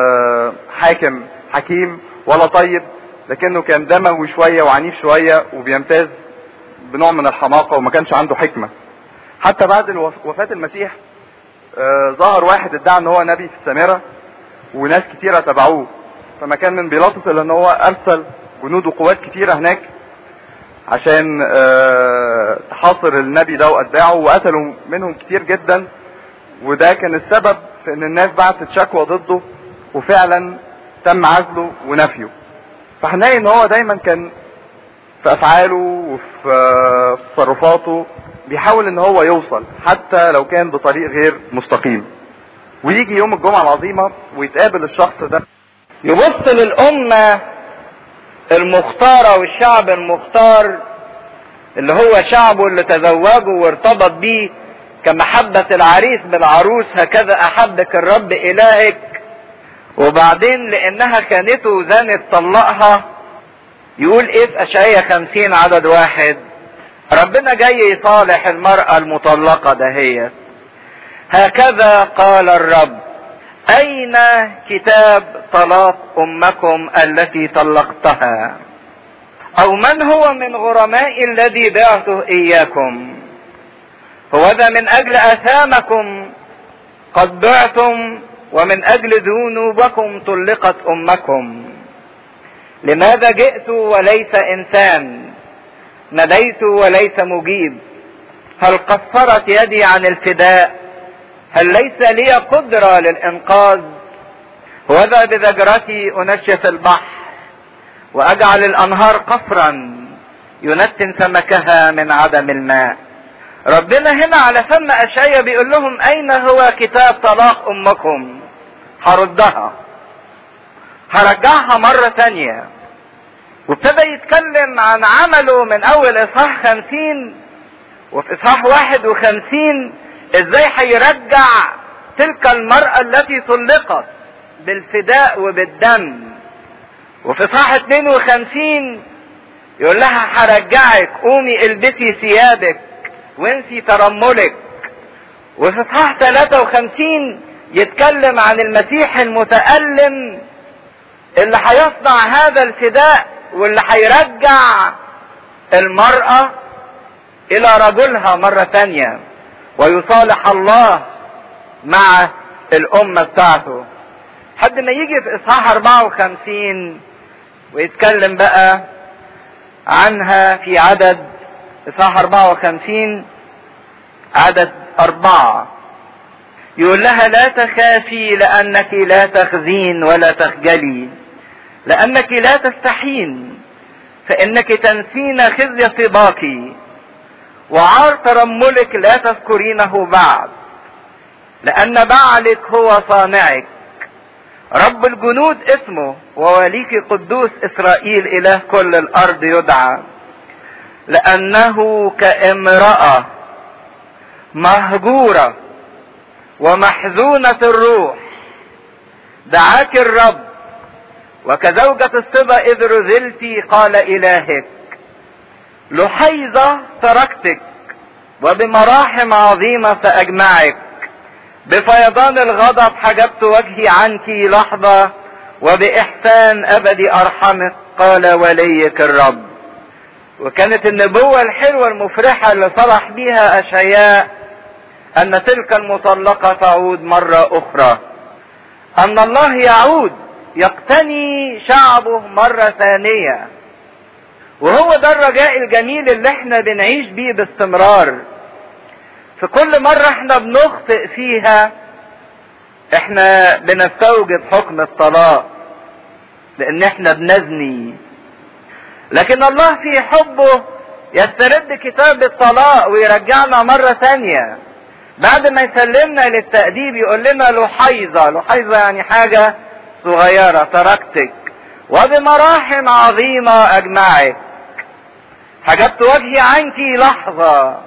حاكم حكيم ولا طيب لكنه كان دموي شوية وعنيف شوية وبيمتاز بنوع من الحماقة وما كانش عنده حكمة حتى بعد وفاة المسيح ظهر واحد ادعى ان هو نبي في السامرة وناس كتيرة تبعوه فما كان من بيلاطس الا ان هو ارسل جنود وقوات كتيرة هناك عشان تحاصر النبي ده واتباعه وقتلوا منهم كتير جدا وده كان السبب في ان الناس بعتت شكوى ضده وفعلا تم عزله ونفيه فهنلاقي ان هو دايما كان في افعاله وفي تصرفاته بيحاول ان هو يوصل حتى لو كان بطريق غير مستقيم ويجي يوم الجمعة العظيمة ويتقابل الشخص ده يبص للأمة المختارة والشعب المختار اللي هو شعبه اللي تزوجه وارتبط بيه كمحبة العريس بالعروس هكذا أحبك الرب إلهك وبعدين لأنها خانته زانت طلقها يقول إيه في أشعية خمسين عدد واحد ربنا جاي يصالح المرأة المطلقة دهيت هكذا قال الرب أين كتاب طلاق أمكم التي طلقتها أو من هو من غرماء الذي بعته إياكم هو ذا من أجل آثامكم قد بعتم ومن أجل ذنوبكم طلقت أمكم لماذا جئت وليس إنسان نديت وليس مجيب هل قصرت يدي عن الفداء هل ليس لي قدرة للإنقاذ وذا بذجرتي أنشف البحر وأجعل الأنهار قفرا ينتن سمكها من عدم الماء ربنا هنا على فم أشعيا بيقول لهم أين هو كتاب طلاق أمكم هردها هرجعها مرة تانية وابتدى يتكلم عن عمله من اول اصحاح خمسين وفي اصحاح واحد وخمسين ازاي هيرجع تلك المرأة التي طلقت بالفداء وبالدم وفي اصحاح 52 يقول لها هرجعك قومي البسي ثيابك وانسي ترملك وفي اصحاح 53 يتكلم عن المسيح المتألم اللي هيصنع هذا الفداء واللي هيرجع المرأة إلى رجلها مرة تانية ويصالح الله مع الأمة بتاعته حد ما يجي في إصحاح 54 ويتكلم بقى عنها في عدد إصحاح 54 عدد أربعة يقول لها لا تخافي لأنك لا تخزين ولا تخجلي لأنك لا تستحين فإنك تنسين خزي صباك وعار ترملك لا تذكرينه بعد لأن بعلك هو صانعك رب الجنود اسمه ووليك قدوس إسرائيل إله كل الأرض يدعى لأنه كامرأة مهجورة ومحزونة الروح دعاك الرب وكزوجة الصبا إذ رذلت قال إلهك لحيظة تركتك وبمراحم عظيمة سأجمعك بفيضان الغضب حجبت وجهي عنك لحظة وبإحسان أبدي أرحمك قال وليك الرب وكانت النبوة الحلوة المفرحة اللي صرح بيها أشعياء أن تلك المطلقة تعود مرة أخرى أن الله يعود يقتني شعبه مرة ثانية وهو ده الرجاء الجميل اللي احنا بنعيش بيه باستمرار في كل مرة احنا بنخطئ فيها احنا بنستوجب حكم الطلاق لان احنا بنزني لكن الله في حبه يسترد كتاب الطلاق ويرجعنا مرة ثانية بعد ما يسلمنا للتأديب يقول لنا لحيظة لحيظة يعني حاجة صغيرة تركتك وبمراحم عظيمة أجمعك حجبت وجهي عنك لحظة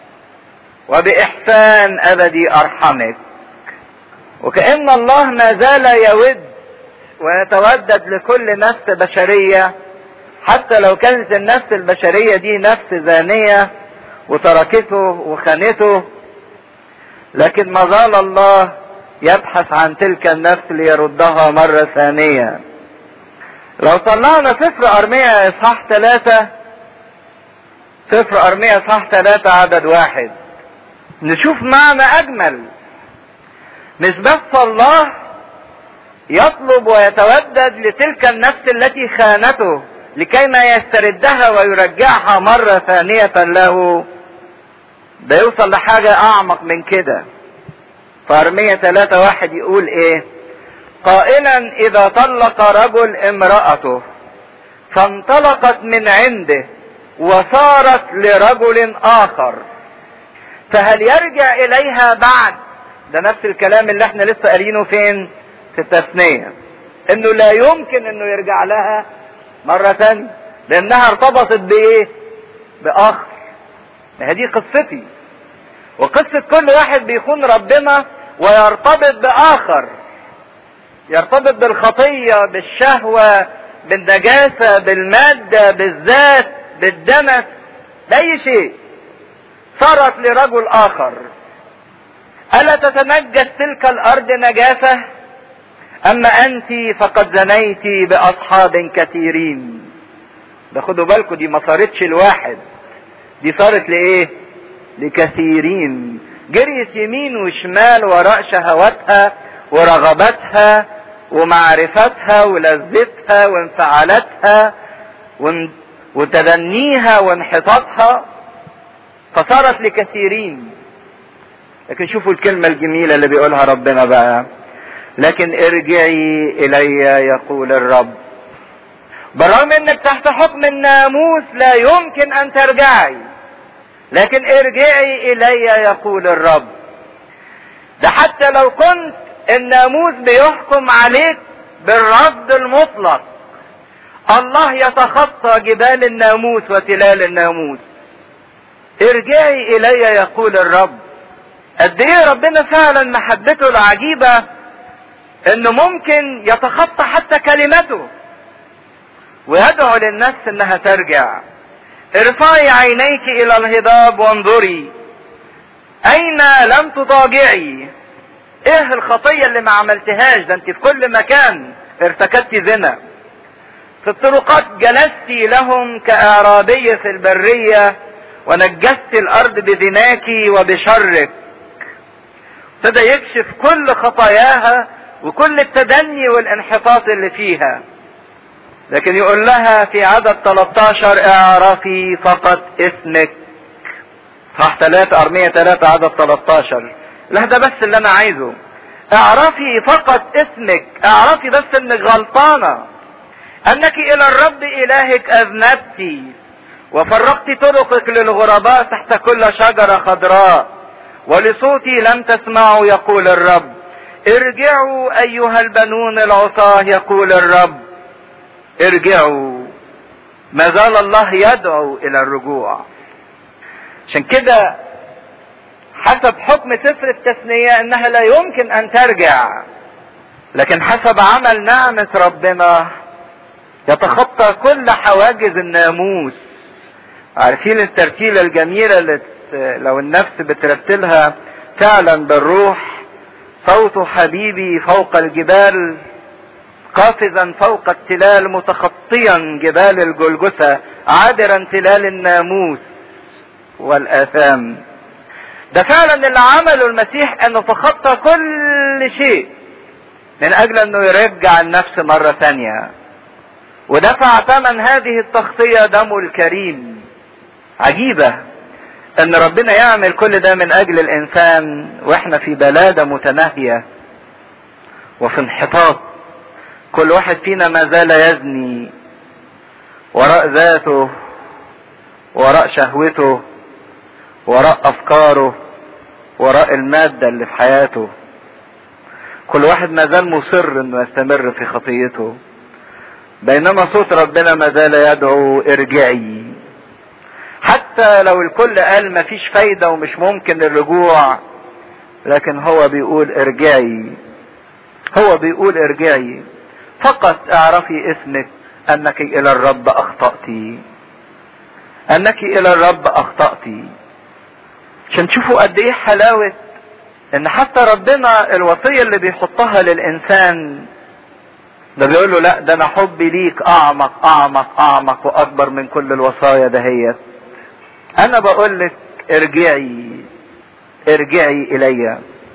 وبإحسان أبدي أرحمك وكأن الله ما زال يود ويتودد لكل نفس بشرية حتى لو كانت النفس البشرية دي نفس زانية وتركته وخانته لكن ما زال الله يبحث عن تلك النفس ليردها مرة ثانية لو طلعنا سفر أرمية إصحاح ثلاثة سفر أرمية إصحاح ثلاثة عدد واحد نشوف معنى أجمل مش بس الله يطلب ويتودد لتلك النفس التي خانته لكي ما يستردها ويرجعها مرة ثانية له ده يوصل لحاجة أعمق من كده فأرمية ثلاثة واحد يقول إيه قائلا إذا طلق رجل امرأته فانطلقت من عنده وصارت لرجل آخر فهل يرجع إليها بعد ده نفس الكلام اللي احنا لسه قارينه فين في التثنية انه لا يمكن انه يرجع لها مرة تانية لانها ارتبطت بايه باخر هذه قصتي وقصة كل واحد بيخون ربنا ويرتبط باخر يرتبط بالخطية بالشهوة بالنجاسة بالمادة بالذات بالدنس بأي شيء صارت لرجل آخر ألا تتنجس تلك الأرض نجاسة أما أنت فقد زنيت بأصحاب كثيرين ده خدوا بالكم دي ما صارتش الواحد دي صارت لإيه لكثيرين جريت يمين وشمال وراء شهواتها ورغباتها ومعرفتها ولذتها وانفعالاتها وتدنيها وانحطاطها فصارت لكثيرين لكن شوفوا الكلمة الجميلة اللي بيقولها ربنا بقى لكن ارجعي الي يقول الرب بالرغم انك تحت حكم الناموس لا يمكن ان ترجعي لكن ارجعي الي يقول الرب ده حتى لو كنت الناموس بيحكم عليك بالرد المطلق الله يتخطى جبال الناموس وتلال الناموس ارجعي الي يقول الرب قد ايه ربنا فعلا محبته العجيبة انه ممكن يتخطى حتى كلمته ويدعو للنفس انها ترجع ارفعي عينيك الى الهضاب وانظري اين لم تضاجعي ايه الخطية اللي ما عملتهاش ده انت في كل مكان ارتكبتي زنا في الطرقات جلستي لهم كاعرابية في البرية ونجست الارض بزناك وبشرك ابتدى يكشف كل خطاياها وكل التدني والانحطاط اللي فيها لكن يقول لها في عدد 13 اعرفي فقط اسمك صح 3 ارمية 3 عدد 13 لا ده بس اللي انا عايزه اعرفي فقط اسمك اعرفي بس انك غلطانة انك الى الرب الهك اذنبتي وفرقت طرقك للغرباء تحت كل شجرة خضراء ولصوتي لم تسمعوا يقول الرب ارجعوا ايها البنون العصاة يقول الرب ارجعوا ما زال الله يدعو الى الرجوع عشان كده حسب حكم سفر التثنية انها لا يمكن ان ترجع لكن حسب عمل نعمة ربنا يتخطى كل حواجز الناموس عارفين الترتيلة الجميلة اللي لو النفس بترتلها فعلا بالروح صوت حبيبي فوق الجبال قافزا فوق التلال متخطيا جبال الجلجثة عابرا تلال الناموس والآثام ده فعلا اللي عمله المسيح انه تخطى كل شيء من اجل انه يرجع النفس مرة ثانية ودفع ثمن هذه التغطية دمه الكريم عجيبة ان ربنا يعمل كل ده من اجل الانسان واحنا في بلادة متناهية وفي انحطاط كل واحد فينا ما زال يزني وراء ذاته وراء شهوته وراء افكاره وراء المادة اللي في حياته كل واحد ما زال مصر انه يستمر في خطيته بينما صوت ربنا ما زال يدعو ارجعي حتى لو الكل قال مفيش فايدة ومش ممكن الرجوع لكن هو بيقول ارجعي هو بيقول ارجعي فقط اعرفي اسمك انك الى الرب اخطأت انك الى الرب اخطأت عشان تشوفوا قد ايه حلاوة ان حتى ربنا الوصية اللي بيحطها للانسان ده بيقول له لا ده انا حبي ليك اعمق اعمق اعمق واكبر من كل الوصايا دهيت انا بقول لك ارجعي ارجعي الي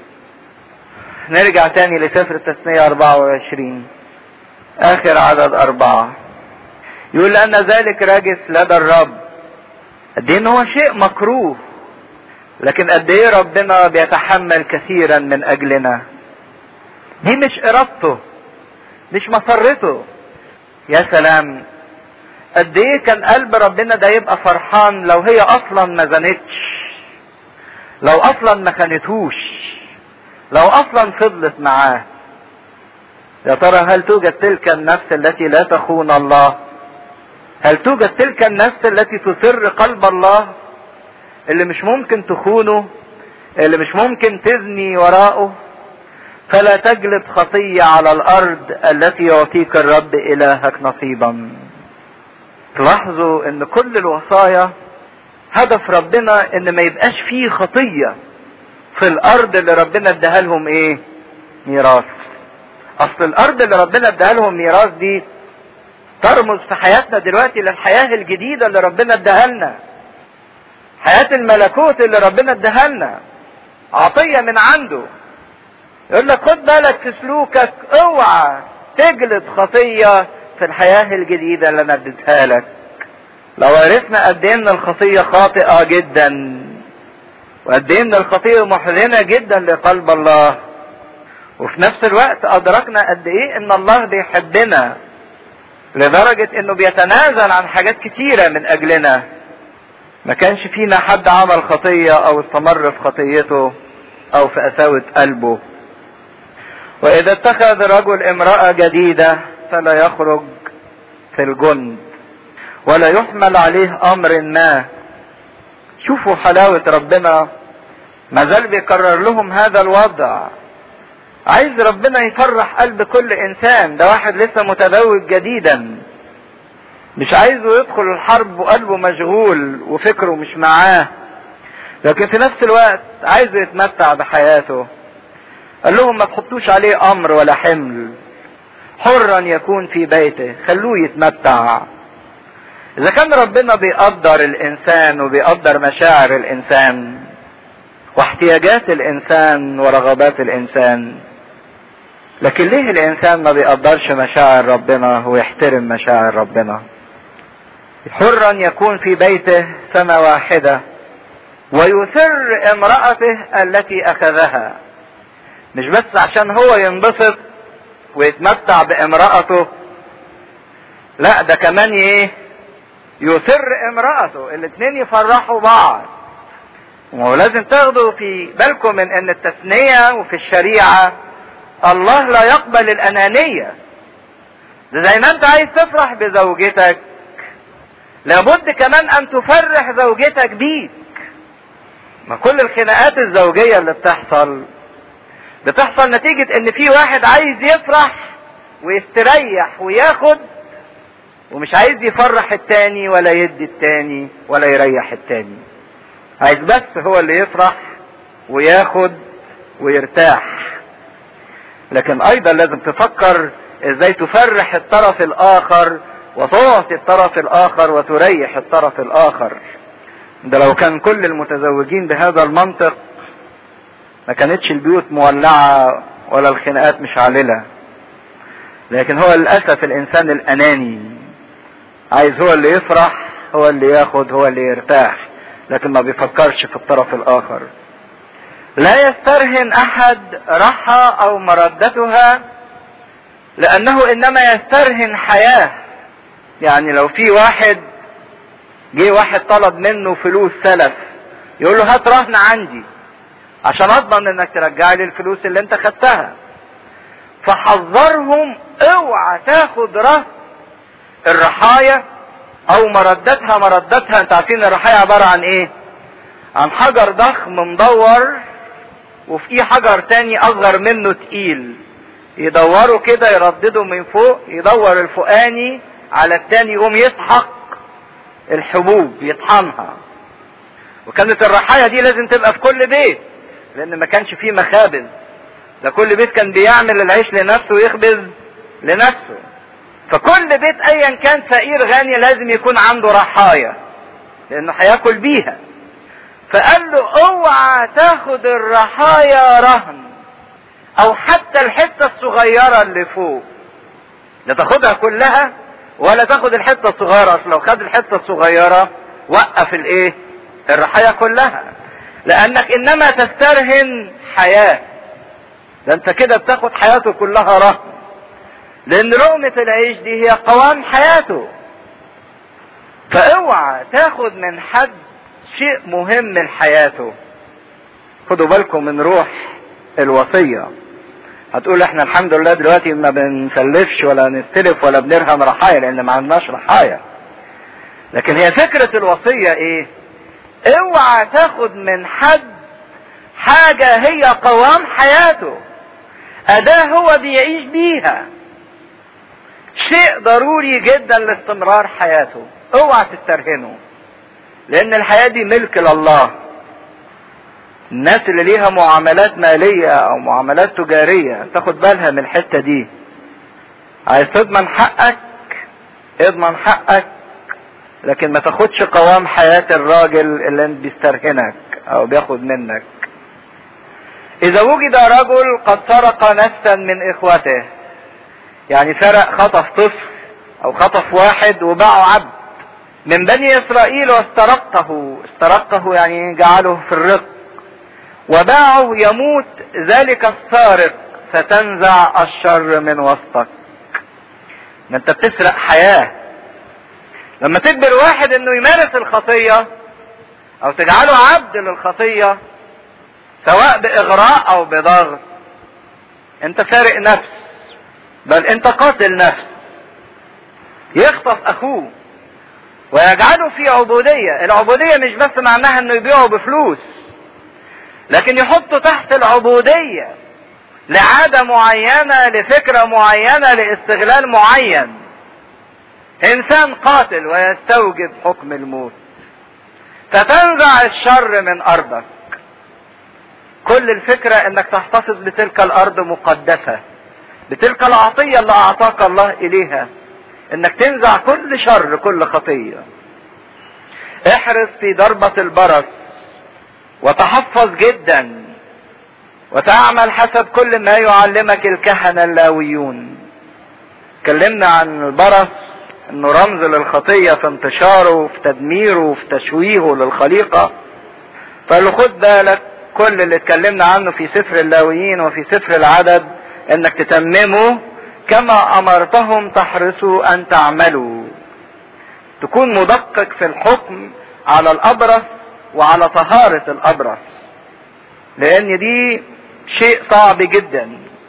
نرجع تاني لسفر التثنية 24 اخر عدد اربعة يقول لان ذلك راجس لدى الرب قد ايه ان هو شيء مكروه لكن قد ايه ربنا بيتحمل كثيرا من اجلنا دي مش ارادته مش مسرته يا سلام قد ايه كان قلب ربنا ده يبقى فرحان لو هي اصلا ما زنتش لو اصلا ما خانتهوش لو اصلا فضلت معاه يا ترى هل توجد تلك النفس التي لا تخون الله هل توجد تلك النفس التي تسر قلب الله اللي مش ممكن تخونه اللي مش ممكن تزني وراءه فلا تجلب خطية على الارض التي يعطيك الرب الهك نصيبا تلاحظوا ان كل الوصايا هدف ربنا ان ما يبقاش فيه خطية في الارض اللي ربنا اداها لهم ايه ميراث اصل الارض اللي ربنا اداها لهم ميراث دي ترمز في حياتنا دلوقتي للحياة الجديدة اللي ربنا اداها لنا حياة الملكوت اللي ربنا اداها لنا عطية من عنده يقول لك خد بالك في سلوكك اوعى تجلد خطية في الحياة الجديدة اللي انا اديتها لك لو عرفنا قد ايه ان الخطية خاطئة جدا وقد ايه ان الخطية محزنة جدا لقلب الله وفي نفس الوقت ادركنا قد ايه ان الله بيحبنا لدرجة انه بيتنازل عن حاجات كتيرة من اجلنا ما كانش فينا حد عمل خطية او استمر في خطيته او في قساوة قلبه واذا اتخذ رجل امرأة جديدة فلا يخرج في الجند ولا يحمل عليه امر ما شوفوا حلاوة ربنا ما زال بيكرر لهم هذا الوضع عايز ربنا يفرح قلب كل انسان ده واحد لسه متزوج جديدا مش عايزه يدخل الحرب وقلبه مشغول وفكره مش معاه لكن في نفس الوقت عايزه يتمتع بحياته قال لهم ما تحطوش عليه امر ولا حمل حرا يكون في بيته خلوه يتمتع اذا كان ربنا بيقدر الانسان وبيقدر مشاعر الانسان واحتياجات الانسان ورغبات الانسان لكن ليه الانسان ما بيقدرش مشاعر ربنا ويحترم مشاعر ربنا حرا يكون في بيته سنة واحدة ويسر امرأته التي اخذها مش بس عشان هو ينبسط ويتمتع بامرأته لا ده كمان ايه يسر امرأته الاتنين يفرحوا بعض ولازم تاخدوا في بالكم من ان التثنية وفي الشريعة الله لا يقبل الانانية ده زي ما انت عايز تفرح بزوجتك لابد كمان ان تفرح زوجتك بيك ما كل الخناقات الزوجية اللي بتحصل بتحصل نتيجة ان في واحد عايز يفرح ويستريح وياخد ومش عايز يفرح التاني ولا يدي التاني ولا يريح التاني عايز بس هو اللي يفرح وياخد ويرتاح لكن ايضا لازم تفكر ازاي تفرح الطرف الاخر وتعطي الطرف الاخر وتريح الطرف الاخر ده لو كان كل المتزوجين بهذا المنطق ما كانتش البيوت مولعة ولا الخناقات مشعللة لكن هو للأسف الإنسان الأناني عايز هو اللي يفرح هو اللي ياخد هو اللي يرتاح لكن ما بيفكرش في الطرف الآخر لا يسترهن أحد رحى أو مردتها لأنه إنما يسترهن حياة يعني لو في واحد جه واحد طلب منه فلوس سلف يقول له هات رهن عندي عشان اضمن انك ترجع لي الفلوس اللي انت خدتها فحذرهم اوعى تاخد رهن الرحايا او مردتها مردتها انت عارفين الرحايا عبارة عن ايه عن حجر ضخم مدور وفي حجر تاني اصغر منه تقيل يدوروا كده يرددوا من فوق يدور الفوقاني على التاني يقوم يسحق الحبوب يطحنها وكانت الرحايا دي لازم تبقى في كل بيت لان ما كانش فيه مخابز ده كل بيت كان بيعمل العيش لنفسه ويخبز لنفسه فكل بيت ايا كان فقير غني لازم يكون عنده رحايا لانه هياكل بيها فقال له اوعى تاخد الرحايا رهن او حتى الحتة الصغيرة اللي فوق لا تاخدها كلها ولا تاخد الحتة الصغيرة اصل لو خد الحتة الصغيرة وقف الايه الرحايا كلها لانك انما تسترهن حياة ده انت كده بتاخد حياته كلها رهن لان لقمة العيش دي هي قوام حياته فاوعى تاخد من حد شيء مهم من حياته خدوا بالكم من روح الوصية هتقول احنا الحمد لله دلوقتي ما بنسلفش ولا نستلف ولا بنرهن رحايا لان ما عندناش رحايا لكن هي فكرة الوصية ايه اوعى تاخد من حد حاجة هي قوام حياته اداة هو بيعيش بيها شيء ضروري جدا لاستمرار حياته اوعى تسترهنه لان الحياة دي ملك لله الناس اللي ليها معاملات مالية او معاملات تجارية تاخد بالها من الحتة دي عايز تضمن حقك اضمن حقك لكن ما تاخدش قوام حياة الراجل اللي بيسترهنك او بياخد منك اذا وجد رجل قد سرق نفسا من اخوته يعني سرق خطف طفل او خطف واحد وباعه عبد من بني اسرائيل واسترقه استرقه يعني جعله في الرق وباعه يموت ذلك السارق فتنزع الشر من وسطك ما انت بتسرق حياة لما تجبر واحد انه يمارس الخطية او تجعله عبد للخطية سواء باغراء او بضغط انت سارق نفس بل انت قاتل نفس يخطف اخوه ويجعله في عبودية العبودية مش بس معناها انه يبيعه بفلوس لكن يحطه تحت العبودية لعادة معينة لفكرة معينة لاستغلال معين انسان قاتل ويستوجب حكم الموت فتنزع الشر من ارضك كل الفكرة انك تحتفظ بتلك الارض مقدسة بتلك العطية اللي اعطاك الله اليها انك تنزع كل شر كل خطية احرص في ضربة البرص وتحفظ جدا وتعمل حسب كل ما يعلمك الكهنة اللاويون اتكلمنا عن البرص انه رمز للخطية في انتشاره وفي تدميره وفي تشويهه للخليقة فقال له خد بالك كل اللي اتكلمنا عنه في سفر اللاويين وفي سفر العدد انك تتممه كما امرتهم تحرصوا ان تعملوا تكون مدقق في الحكم على الابرص وعلى طهارة الابرص لان دي شيء صعب جدا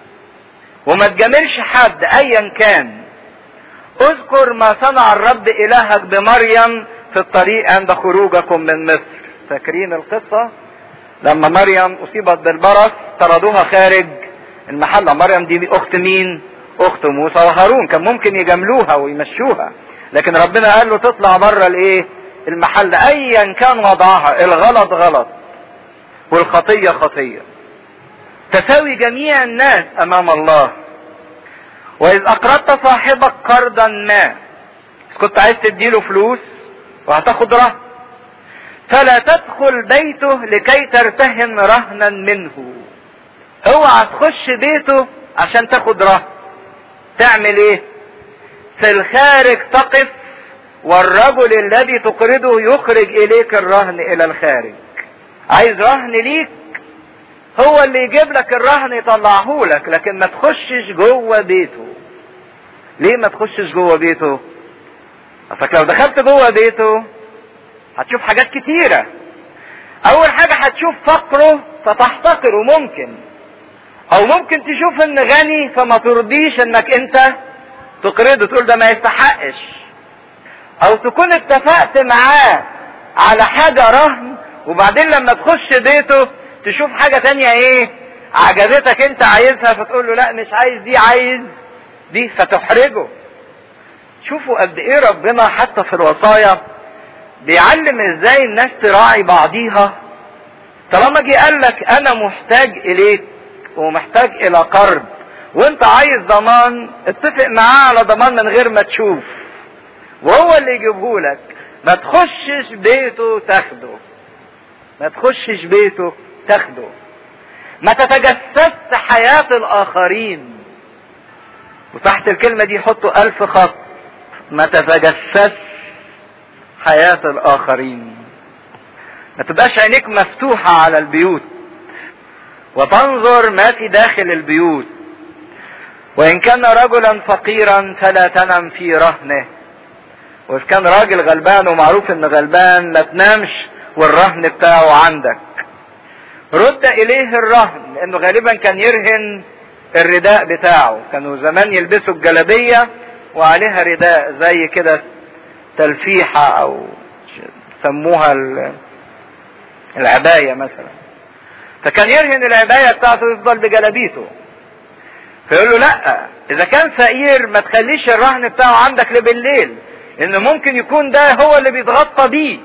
وما تجاملش حد ايا كان اذكر ما صنع الرب الهك بمريم في الطريق عند خروجكم من مصر فاكرين القصة لما مريم اصيبت بالبرص طردوها خارج المحلة مريم دي اخت مين اخت موسى وهارون كان ممكن يجاملوها ويمشوها لكن ربنا قال له تطلع بره الايه المحل ايا كان وضعها الغلط غلط والخطية خطية تساوي جميع الناس امام الله واذ اقرضت صاحبك قرضا ما كنت عايز تديله فلوس وهتاخد رهن فلا تدخل بيته لكي ترتهن رهنا منه اوعى تخش بيته عشان تاخد رهن تعمل ايه في الخارج تقف والرجل الذي تقرضه يخرج اليك الرهن الى الخارج عايز رهن ليك هو اللي يجيب لك الرهن يطلعه لك لكن ما تخشش جوه بيته ليه ما تخشش جوه بيته اصلك لو دخلت جوه بيته هتشوف حاجات كتيرة اول حاجة هتشوف فقره فتحتقره ممكن او ممكن تشوف ان غني فما ترضيش انك انت تقرضه تقول ده ما يستحقش او تكون اتفقت معاه على حاجة رهن وبعدين لما تخش بيته تشوف حاجة تانية ايه عجبتك انت عايزها فتقول له لا مش عايز دي عايز دي فتحرجه شوفوا قد ايه ربنا حتى في الوصايا بيعلم ازاي الناس تراعي بعضيها طالما جه قال لك انا محتاج اليك ومحتاج الى قرض وانت عايز ضمان اتفق معاه على ضمان من غير ما تشوف وهو اللي يجيبه لك ما تخشش بيته تاخده ما تخشش بيته تاخده ما تتجسس حياة الآخرين وتحت الكلمة دي حطوا ألف خط ما تتجسس حياة الآخرين ما تبقاش عينيك مفتوحة على البيوت وتنظر ما في داخل البيوت وإن كان رجلا فقيرا فلا تنم في رهنه وإذا كان راجل غلبان ومعروف إن غلبان ما تنامش والرهن بتاعه عندك رد إليه الرهن لأنه غالبا كان يرهن الرداء بتاعه كانوا زمان يلبسوا الجلابية وعليها رداء زي كده تلفيحة أو سموها العباية مثلا فكان يرهن العباية بتاعته يفضل بجلابيته فيقول له لا اذا كان فقير ما تخليش الرهن بتاعه عندك لبالليل ان ممكن يكون ده هو اللي بيتغطى بيه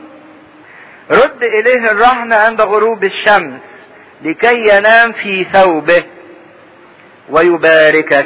رد اليه الرهن عند غروب الشمس لكي ينام في ثوبه ويباركك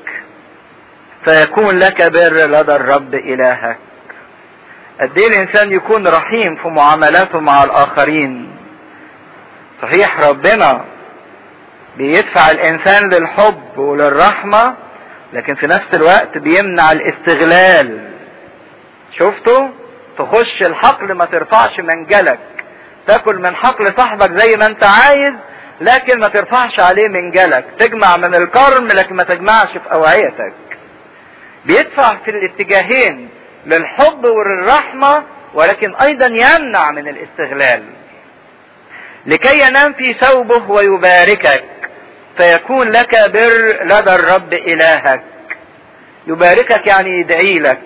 فيكون لك بر لدى الرب الهك قد ايه الانسان يكون رحيم في معاملاته مع الاخرين صحيح ربنا بيدفع الانسان للحب وللرحمة لكن في نفس الوقت بيمنع الاستغلال شفتوا تخش الحقل ما ترفعش منجلك تاكل من حقل صاحبك زي ما انت عايز لكن ما ترفعش عليه منجلك تجمع من الكرم لكن ما تجمعش في اوعيتك بيدفع في الاتجاهين للحب وللرحمة ولكن ايضا يمنع من الاستغلال لكي ينام في ثوبه ويباركك فيكون لك بر لدى الرب إلهك يباركك يعني يدعي لك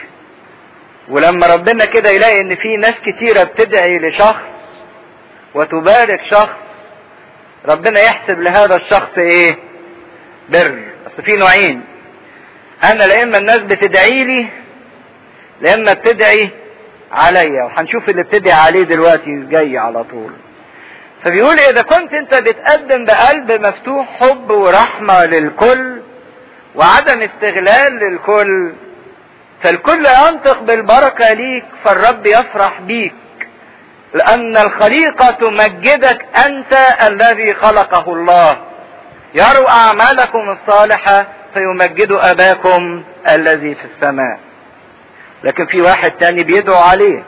ولما ربنا كده يلاقي ان في ناس كتيرة بتدعي لشخص وتبارك شخص ربنا يحسب لهذا الشخص ايه بر بس في نوعين انا لا اما الناس بتدعي لي لا اما بتدعي عليا وهنشوف اللي بتدعي عليه دلوقتي جاي على طول فبيقول اذا كنت انت بتقدم بقلب مفتوح حب ورحمة للكل وعدم استغلال للكل فالكل ينطق بالبركة ليك فالرب يفرح بيك لأن الخليقة تمجدك أنت الذي خلقه الله يروا أعمالكم الصالحة فيمجدوا أباكم الذي في السماء لكن في واحد تاني بيدعو عليه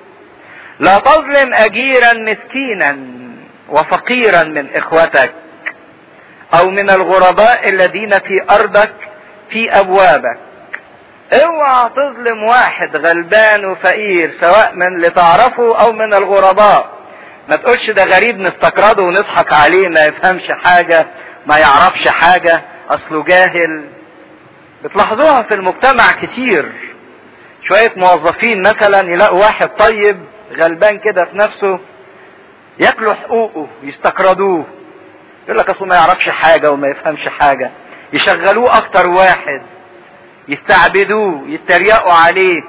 لا تظلم أجيرا مسكينا وفقيرا من إخوتك أو من الغرباء الذين في أرضك في أبوابك اوعى تظلم واحد غلبان وفقير سواء من اللي تعرفه او من الغرباء ما تقولش ده غريب نستقرضه ونضحك عليه ما يفهمش حاجة ما يعرفش حاجة اصله جاهل بتلاحظوها في المجتمع كتير شوية موظفين مثلا يلاقوا واحد طيب غلبان كده في نفسه ياكلوا حقوقه يستقرضوه يقول لك اصله ما يعرفش حاجة وما يفهمش حاجة يشغلوه اكتر واحد يستعبدوه يتريقوا عليه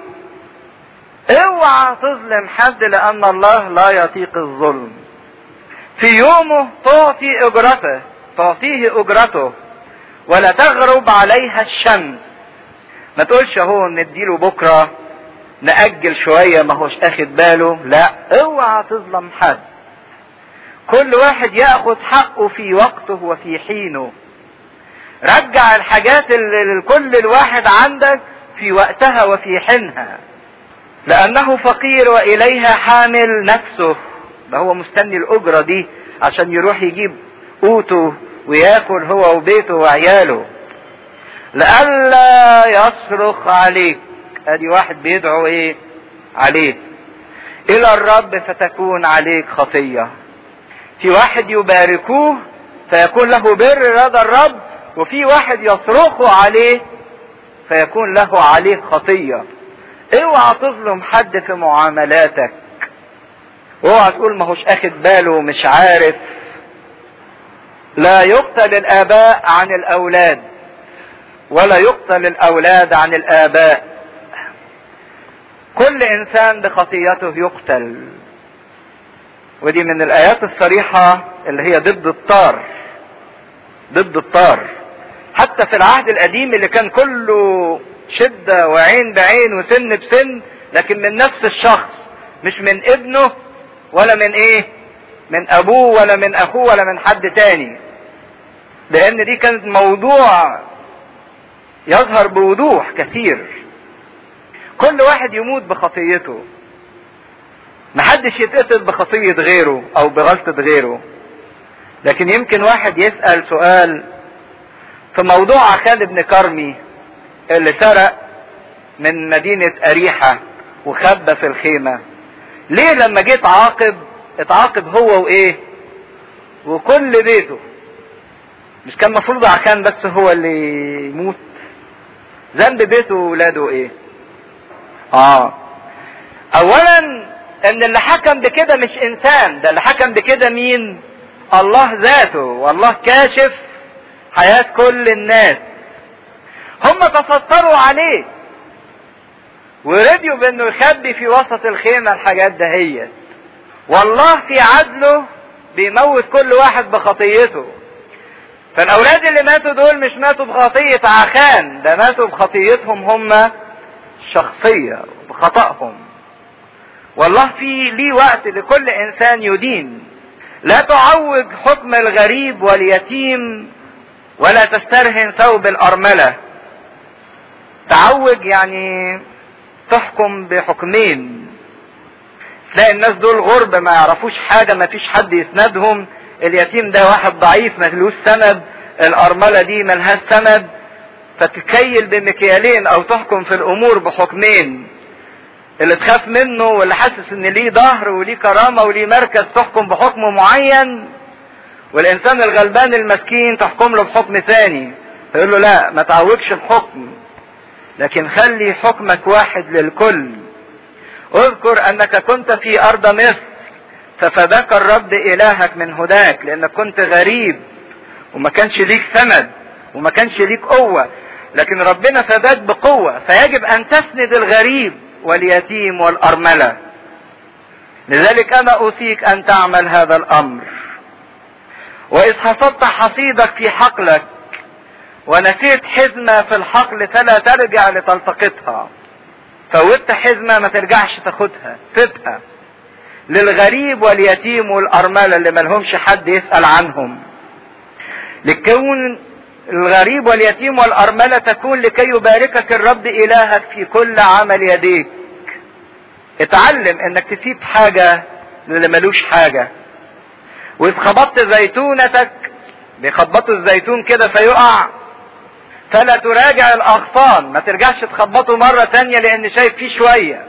اوعى تظلم حد لان الله لا يطيق الظلم في يومه تعطي اجرته تعطيه اجرته ولا تغرب عليها الشمس ما تقولش اهو نديله بكره نأجل شوية ما هوش اخد باله لا اوعى تظلم حد كل واحد ياخد حقه في وقته وفي حينه رجع الحاجات اللي لكل الواحد عندك في وقتها وفي حينها لانه فقير واليها حامل نفسه ده هو مستني الاجرة دي عشان يروح يجيب قوته وياكل هو وبيته وعياله لئلا يصرخ عليك ادي واحد بيدعو ايه عليه الى الرب فتكون عليك خطية في واحد يباركوه فيكون له بر رضا الرب وفي واحد يصرخوا عليه فيكون له عليه خطية اوعى تظلم حد في معاملاتك اوعى تقول ما هوش اخد باله ومش عارف لا يقتل الاباء عن الاولاد ولا يقتل الاولاد عن الاباء كل انسان بخطيته يقتل ودي من الايات الصريحة اللي هي ضد الطار ضد الطار حتى في العهد القديم اللي كان كله شدة وعين بعين وسن بسن لكن من نفس الشخص مش من ابنه ولا من ايه من ابوه ولا من اخوه ولا من حد تاني لان دي كانت موضوع يظهر بوضوح كثير كل واحد يموت بخطيته محدش يتقتل بخطية غيره او بغلطة غيره لكن يمكن واحد يسأل سؤال في موضوع عخان بن كرمي اللي سرق من مدينة أريحة وخبى في الخيمة ليه لما جيت عاقب اتعاقب هو وايه وكل بيته مش كان مفروض عخان بس هو اللي يموت ذنب بيته وولاده ايه اه اولا ان اللي حكم بكده مش انسان ده اللي حكم بكده مين الله ذاته والله كاشف حياة كل الناس هم تستروا عليه ورضيوا بانه يخبي في وسط الخيمة الحاجات دهيت والله في عدله بيموت كل واحد بخطيته فالاولاد اللي ماتوا دول مش ماتوا بخطية عخان ده ماتوا بخطيتهم هم الشخصية بخطأهم والله في ليه وقت لكل انسان يدين لا تعوج حكم الغريب واليتيم ولا تسترهن ثوب الارملة تعوج يعني تحكم بحكمين تلاقي الناس دول غرب ما يعرفوش حاجة ما فيش حد يسندهم اليتيم ده واحد ضعيف ملهوش سند الارملة دي ملهاش سند فتكيل بمكيالين او تحكم في الامور بحكمين اللي تخاف منه واللي حاسس ان ليه ظهر وليه كرامة وليه مركز تحكم بحكم معين والانسان الغلبان المسكين تحكم له بحكم ثاني فيقول له لا ما تعوجش الحكم لكن خلي حكمك واحد للكل اذكر انك كنت في ارض مصر ففداك الرب الهك من هداك لانك كنت غريب وما كانش ليك سند وما كانش ليك قوة لكن ربنا فداك بقوة فيجب ان تسند الغريب واليتيم والارملة لذلك انا اوصيك ان تعمل هذا الامر واذ حصدت حصيدك في حقلك ونسيت حزمة في الحقل فلا ترجع لتلتقطها فوتت حزمة ما ترجعش تاخدها سيبها للغريب واليتيم والأرملة اللي ملهمش حد يسأل عنهم لكون الغريب واليتيم والأرملة تكون لكي يباركك الرب إلهك في كل عمل يديك اتعلم انك تسيب حاجة للي ملوش حاجة واذ خبطت زيتونتك بيخبطوا الزيتون كده فيقع فلا تراجع الاغصان ما ترجعش تخبطه مرة تانية لان شايف فيه شوية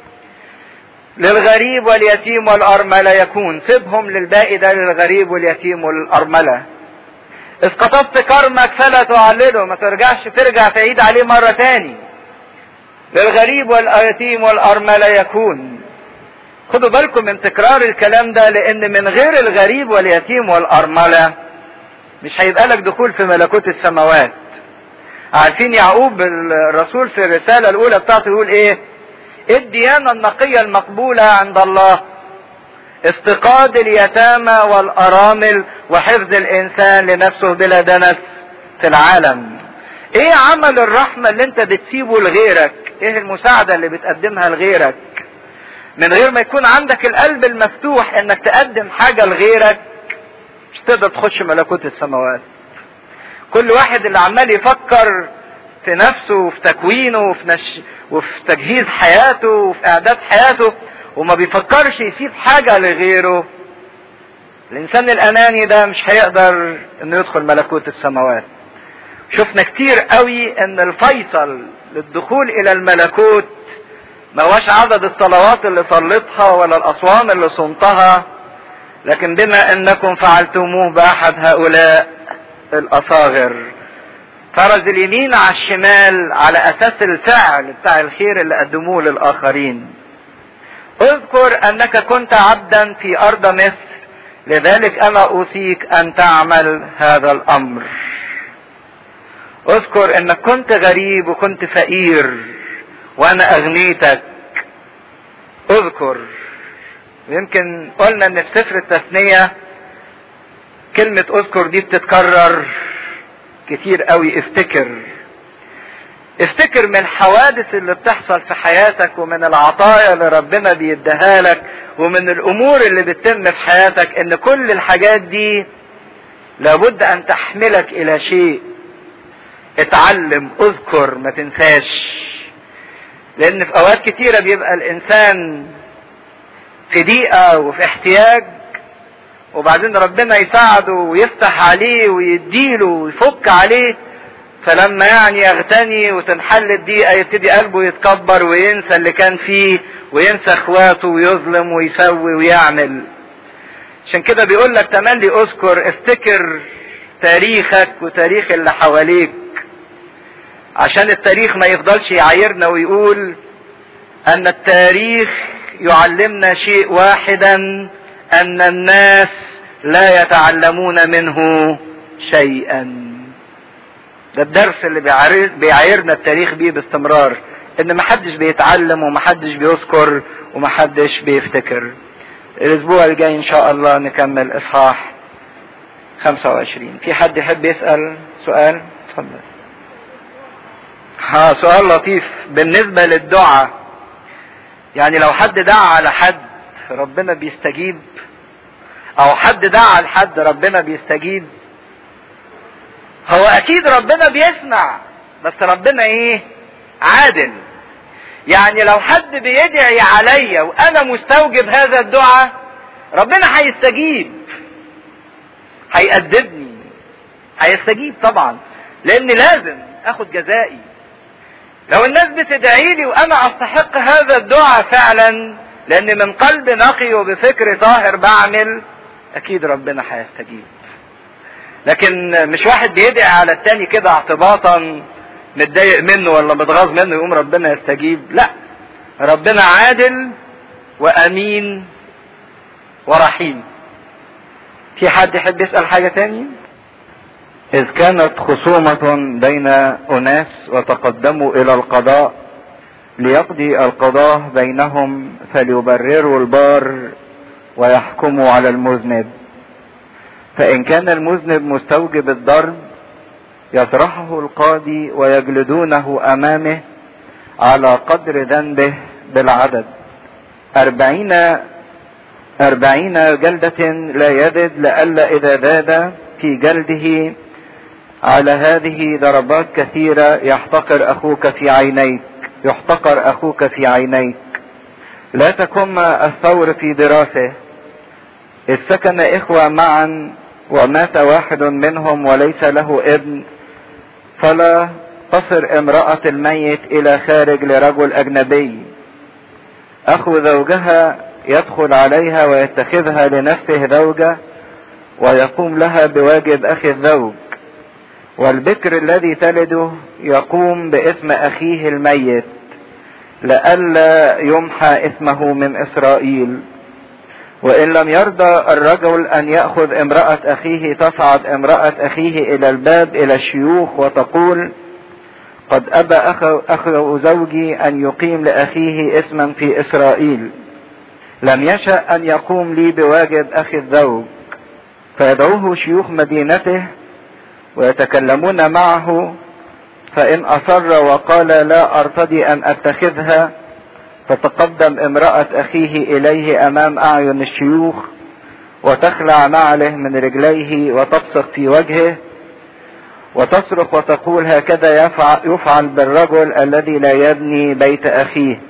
للغريب واليتيم والارملة يكون سيبهم للباقي ده للغريب واليتيم والارملة اذ قطفت كرمك فلا تعلله ما ترجعش ترجع تعيد عليه مرة تاني للغريب واليتيم والارملة يكون خدوا بالكم من تكرار الكلام ده لان من غير الغريب واليتيم والارملة مش هيبقى لك دخول في ملكوت السماوات عارفين يعقوب الرسول في الرسالة الاولى بتاعته يقول ايه الديانة النقية المقبولة عند الله افتقاد اليتامى والارامل وحفظ الانسان لنفسه بلا دنس في العالم ايه عمل الرحمة اللي انت بتسيبه لغيرك ايه المساعدة اللي بتقدمها لغيرك من غير ما يكون عندك القلب المفتوح انك تقدم حاجة لغيرك مش تقدر تخش ملكوت السماوات كل واحد اللي عمال يفكر في نفسه وفي تكوينه وفي, نش... وفي تجهيز حياته وفي اعداد حياته وما بيفكرش يسيب حاجة لغيره الانسان الاناني ده مش هيقدر انه يدخل ملكوت السماوات شفنا كتير قوي ان الفيصل للدخول الى الملكوت ما هوش عدد الصلوات اللي صليتها ولا الاصوام اللي صمتها لكن بما انكم فعلتموه باحد هؤلاء الاصاغر فرز اليمين على الشمال على اساس الفعل بتاع الخير اللي قدموه للاخرين اذكر انك كنت عبدا في ارض مصر لذلك انا اوصيك ان تعمل هذا الامر اذكر انك كنت غريب وكنت فقير وانا اغنيتك اذكر يمكن قلنا ان في سفر التثنية كلمة اذكر دي بتتكرر كتير قوي افتكر افتكر من الحوادث اللي بتحصل في حياتك ومن العطايا اللي ربنا بيديها لك ومن الامور اللي بتتم في حياتك ان كل الحاجات دي لابد ان تحملك الى شيء اتعلم اذكر ما تنساش لان في اوقات كتيرة بيبقى الانسان في ضيقة وفي احتياج وبعدين ربنا يساعده ويفتح عليه ويديله ويفك عليه فلما يعني يغتني وتنحل الضيقة يبتدي قلبه يتكبر وينسى اللي كان فيه وينسى اخواته ويظلم ويسوي ويعمل عشان كده بيقول لك تملي اذكر افتكر تاريخك وتاريخ اللي حواليك عشان التاريخ ما يفضلش يعايرنا ويقول ان التاريخ يعلمنا شيء واحدا ان الناس لا يتعلمون منه شيئا ده الدرس اللي بيعايرنا التاريخ بيه باستمرار ان محدش بيتعلم ومحدش بيذكر ومحدش بيفتكر الاسبوع الجاي ان شاء الله نكمل اصحاح 25 في حد يحب يسأل سؤال اتفضل ها سؤال لطيف بالنسبة للدعاء يعني لو حد دعا على حد ربنا بيستجيب او حد دعا لحد ربنا بيستجيب هو اكيد ربنا بيسمع بس ربنا ايه عادل يعني لو حد بيدعي عليا وانا مستوجب هذا الدعاء ربنا هيستجيب هيأدبني هيستجيب طبعا لان لازم اخد جزائي لو الناس بتدعي لي وانا استحق هذا الدعاء فعلا لان من قلب نقي وبفكر طاهر بعمل اكيد ربنا هيستجيب لكن مش واحد بيدعي على التاني كده اعتباطا متضايق منه ولا متغاظ منه يقوم ربنا يستجيب لا ربنا عادل وامين ورحيم في حد يحب يسأل حاجة تاني إذ كانت خصومة بين أناس وتقدموا إلى القضاء ليقضي القضاء بينهم فليبرروا البار ويحكموا على المذنب فإن كان المذنب مستوجب الضرب يطرحه القاضي ويجلدونه أمامه على قدر ذنبه بالعدد أربعين أربعين جلدة لا يزد لئلا إذا زاد في جلده على هذه ضربات كثيرة يحتقر أخوك في عينيك يحتقر أخوك في عينيك لا تكن الثور في دراسه إذ سكن إخوة معا ومات واحد منهم وليس له ابن فلا تصر امرأة الميت إلى خارج لرجل أجنبي أخو زوجها يدخل عليها ويتخذها لنفسه زوجة ويقوم لها بواجب أخي الزوج والبكر الذي تلده يقوم باسم أخيه الميت لئلا يمحى اسمه من إسرائيل وإن لم يرضى الرجل أن يأخذ امرأة أخيه تصعد امرأة أخيه إلى الباب إلى الشيوخ وتقول قد أبى أخو, أخو زوجي أن يقيم لأخيه اسما في إسرائيل لم يشأ أن يقوم لي بواجب أخي الزوج فيدعوه شيوخ مدينته ويتكلمون معه فإن أصر وقال لا أرتضي أن أتخذها فتقدم امرأة أخيه إليه أمام أعين الشيوخ وتخلع نعله من رجليه وتبصق في وجهه وتصرخ وتقول هكذا يفعل, يفعل بالرجل الذي لا يبني بيت أخيه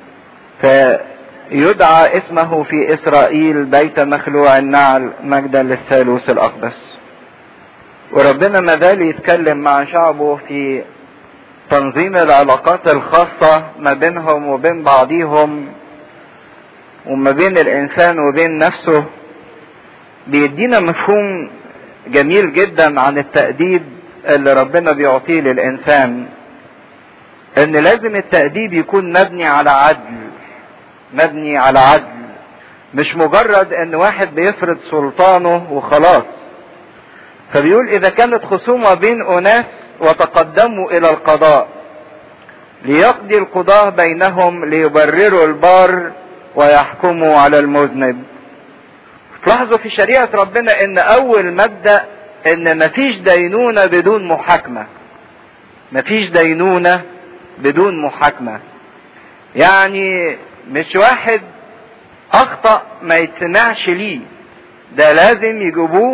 فيدعى اسمه في إسرائيل بيت مخلوع النعل مجدا للثالوث الأقدس وربنا ما زال يتكلم مع شعبه في تنظيم العلاقات الخاصة ما بينهم وبين بعضيهم وما بين الإنسان وبين نفسه بيدينا مفهوم جميل جدا عن التأديب اللي ربنا بيعطيه للإنسان إن لازم التأديب يكون مبني على عدل مبني على عدل مش مجرد إن واحد بيفرض سلطانه وخلاص فبيقول إذا كانت خصومة بين أناس وتقدموا الى القضاء ليقضي القضاة بينهم ليبرروا البار ويحكموا على المذنب تلاحظوا في شريعة ربنا ان اول مبدأ ان مفيش دينونة بدون محاكمة مفيش دينونة بدون محاكمة يعني مش واحد اخطأ ما يتسمعش ليه ده لازم يجيبوه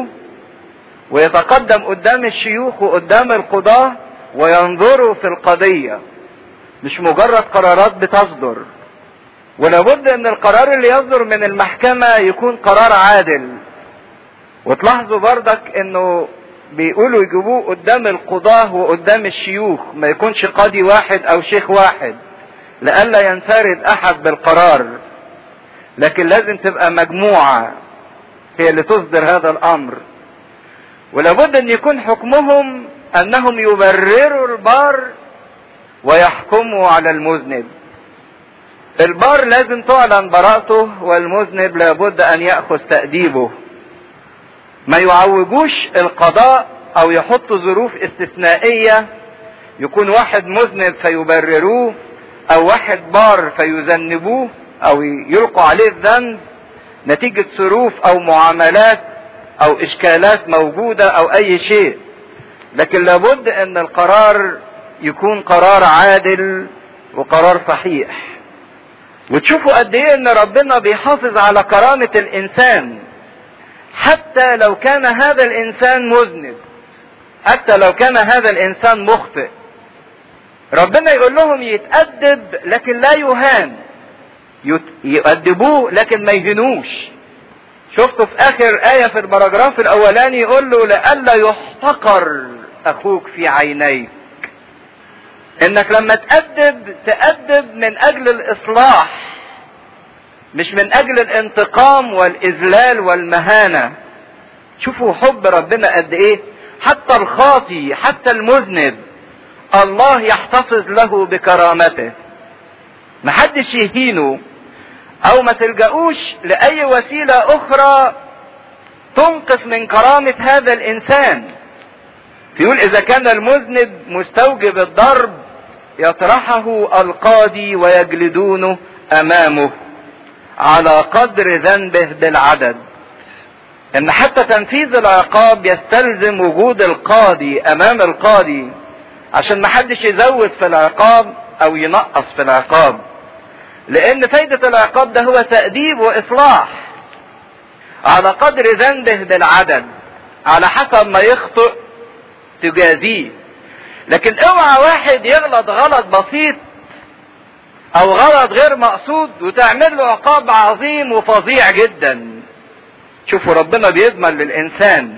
ويتقدم قدام الشيوخ وقدام القضاة وينظروا في القضية مش مجرد قرارات بتصدر ولابد ان القرار اللي يصدر من المحكمة يكون قرار عادل وتلاحظوا بردك انه بيقولوا يجيبوه قدام القضاة وقدام الشيوخ ما يكونش قاضي واحد او شيخ واحد لئلا ينفرد احد بالقرار لكن لازم تبقى مجموعة هي اللي تصدر هذا الامر ولابد ان يكون حكمهم انهم يبرروا البار ويحكموا على المذنب البار لازم تعلن براءته والمذنب لابد ان ياخذ تاديبه ما يعوجوش القضاء او يحطوا ظروف استثنائيه يكون واحد مذنب فيبرروه او واحد بار فيذنبوه او يلقوا عليه الذنب نتيجه ظروف او معاملات او اشكالات موجودة او اي شيء لكن لابد ان القرار يكون قرار عادل وقرار صحيح وتشوفوا قد ايه ان ربنا بيحافظ على كرامة الانسان حتى لو كان هذا الانسان مذنب حتى لو كان هذا الانسان مخطئ ربنا يقول لهم يتأدب لكن لا يهان يؤدبوه لكن ما يهنوش شفتوا في اخر آية في البراجراف الاولاني يقول له لئلا يحتقر اخوك في عينيك انك لما تأدب تأدب من اجل الاصلاح مش من اجل الانتقام والاذلال والمهانة شوفوا حب ربنا قد ايه حتى الخاطي حتى المذنب الله يحتفظ له بكرامته محدش يهينه او ما تلجأوش لاي وسيلة اخرى تنقص من كرامة هذا الانسان يقول اذا كان المذنب مستوجب الضرب يطرحه القاضي ويجلدونه امامه على قدر ذنبه بالعدد ان حتى تنفيذ العقاب يستلزم وجود القاضي امام القاضي عشان محدش يزود في العقاب او ينقص في العقاب لان فايدة العقاب ده هو تأديب واصلاح على قدر ذنبه بالعدد على حسب ما يخطئ تجازيه لكن اوعى واحد يغلط غلط بسيط او غلط غير مقصود وتعمل له عقاب عظيم وفظيع جدا شوفوا ربنا بيضمن للانسان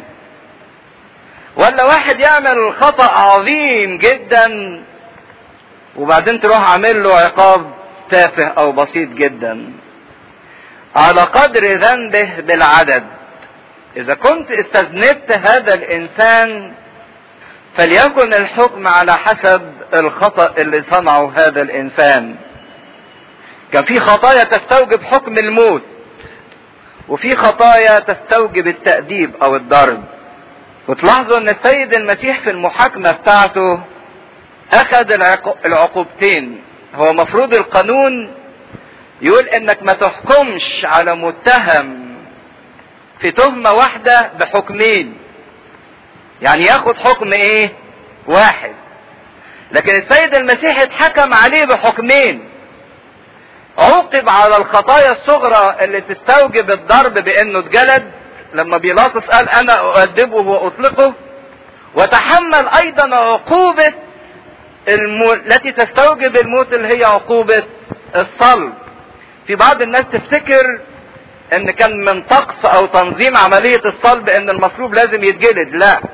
ولا واحد يعمل خطأ عظيم جدا وبعدين تروح عامل له عقاب تافه او بسيط جدا على قدر ذنبه بالعدد اذا كنت استذنبت هذا الانسان فليكن الحكم على حسب الخطأ اللي صنعه هذا الانسان كان في خطايا تستوجب حكم الموت وفي خطايا تستوجب التأديب او الضرب وتلاحظوا ان السيد المسيح في المحاكمة بتاعته اخذ العقوبتين هو مفروض القانون يقول انك ما تحكمش على متهم في تهمة واحدة بحكمين يعني ياخد حكم ايه واحد لكن السيد المسيح اتحكم عليه بحكمين عوقب على الخطايا الصغرى اللي تستوجب الضرب بانه اتجلد لما بيلاطس قال انا اؤدبه واطلقه وتحمل ايضا عقوبة المو... التي تستوجب الموت اللي هي عقوبة الصلب في بعض الناس تفتكر ان كان من طقس او تنظيم عملية الصلب ان المصلوب لازم يتجلد لا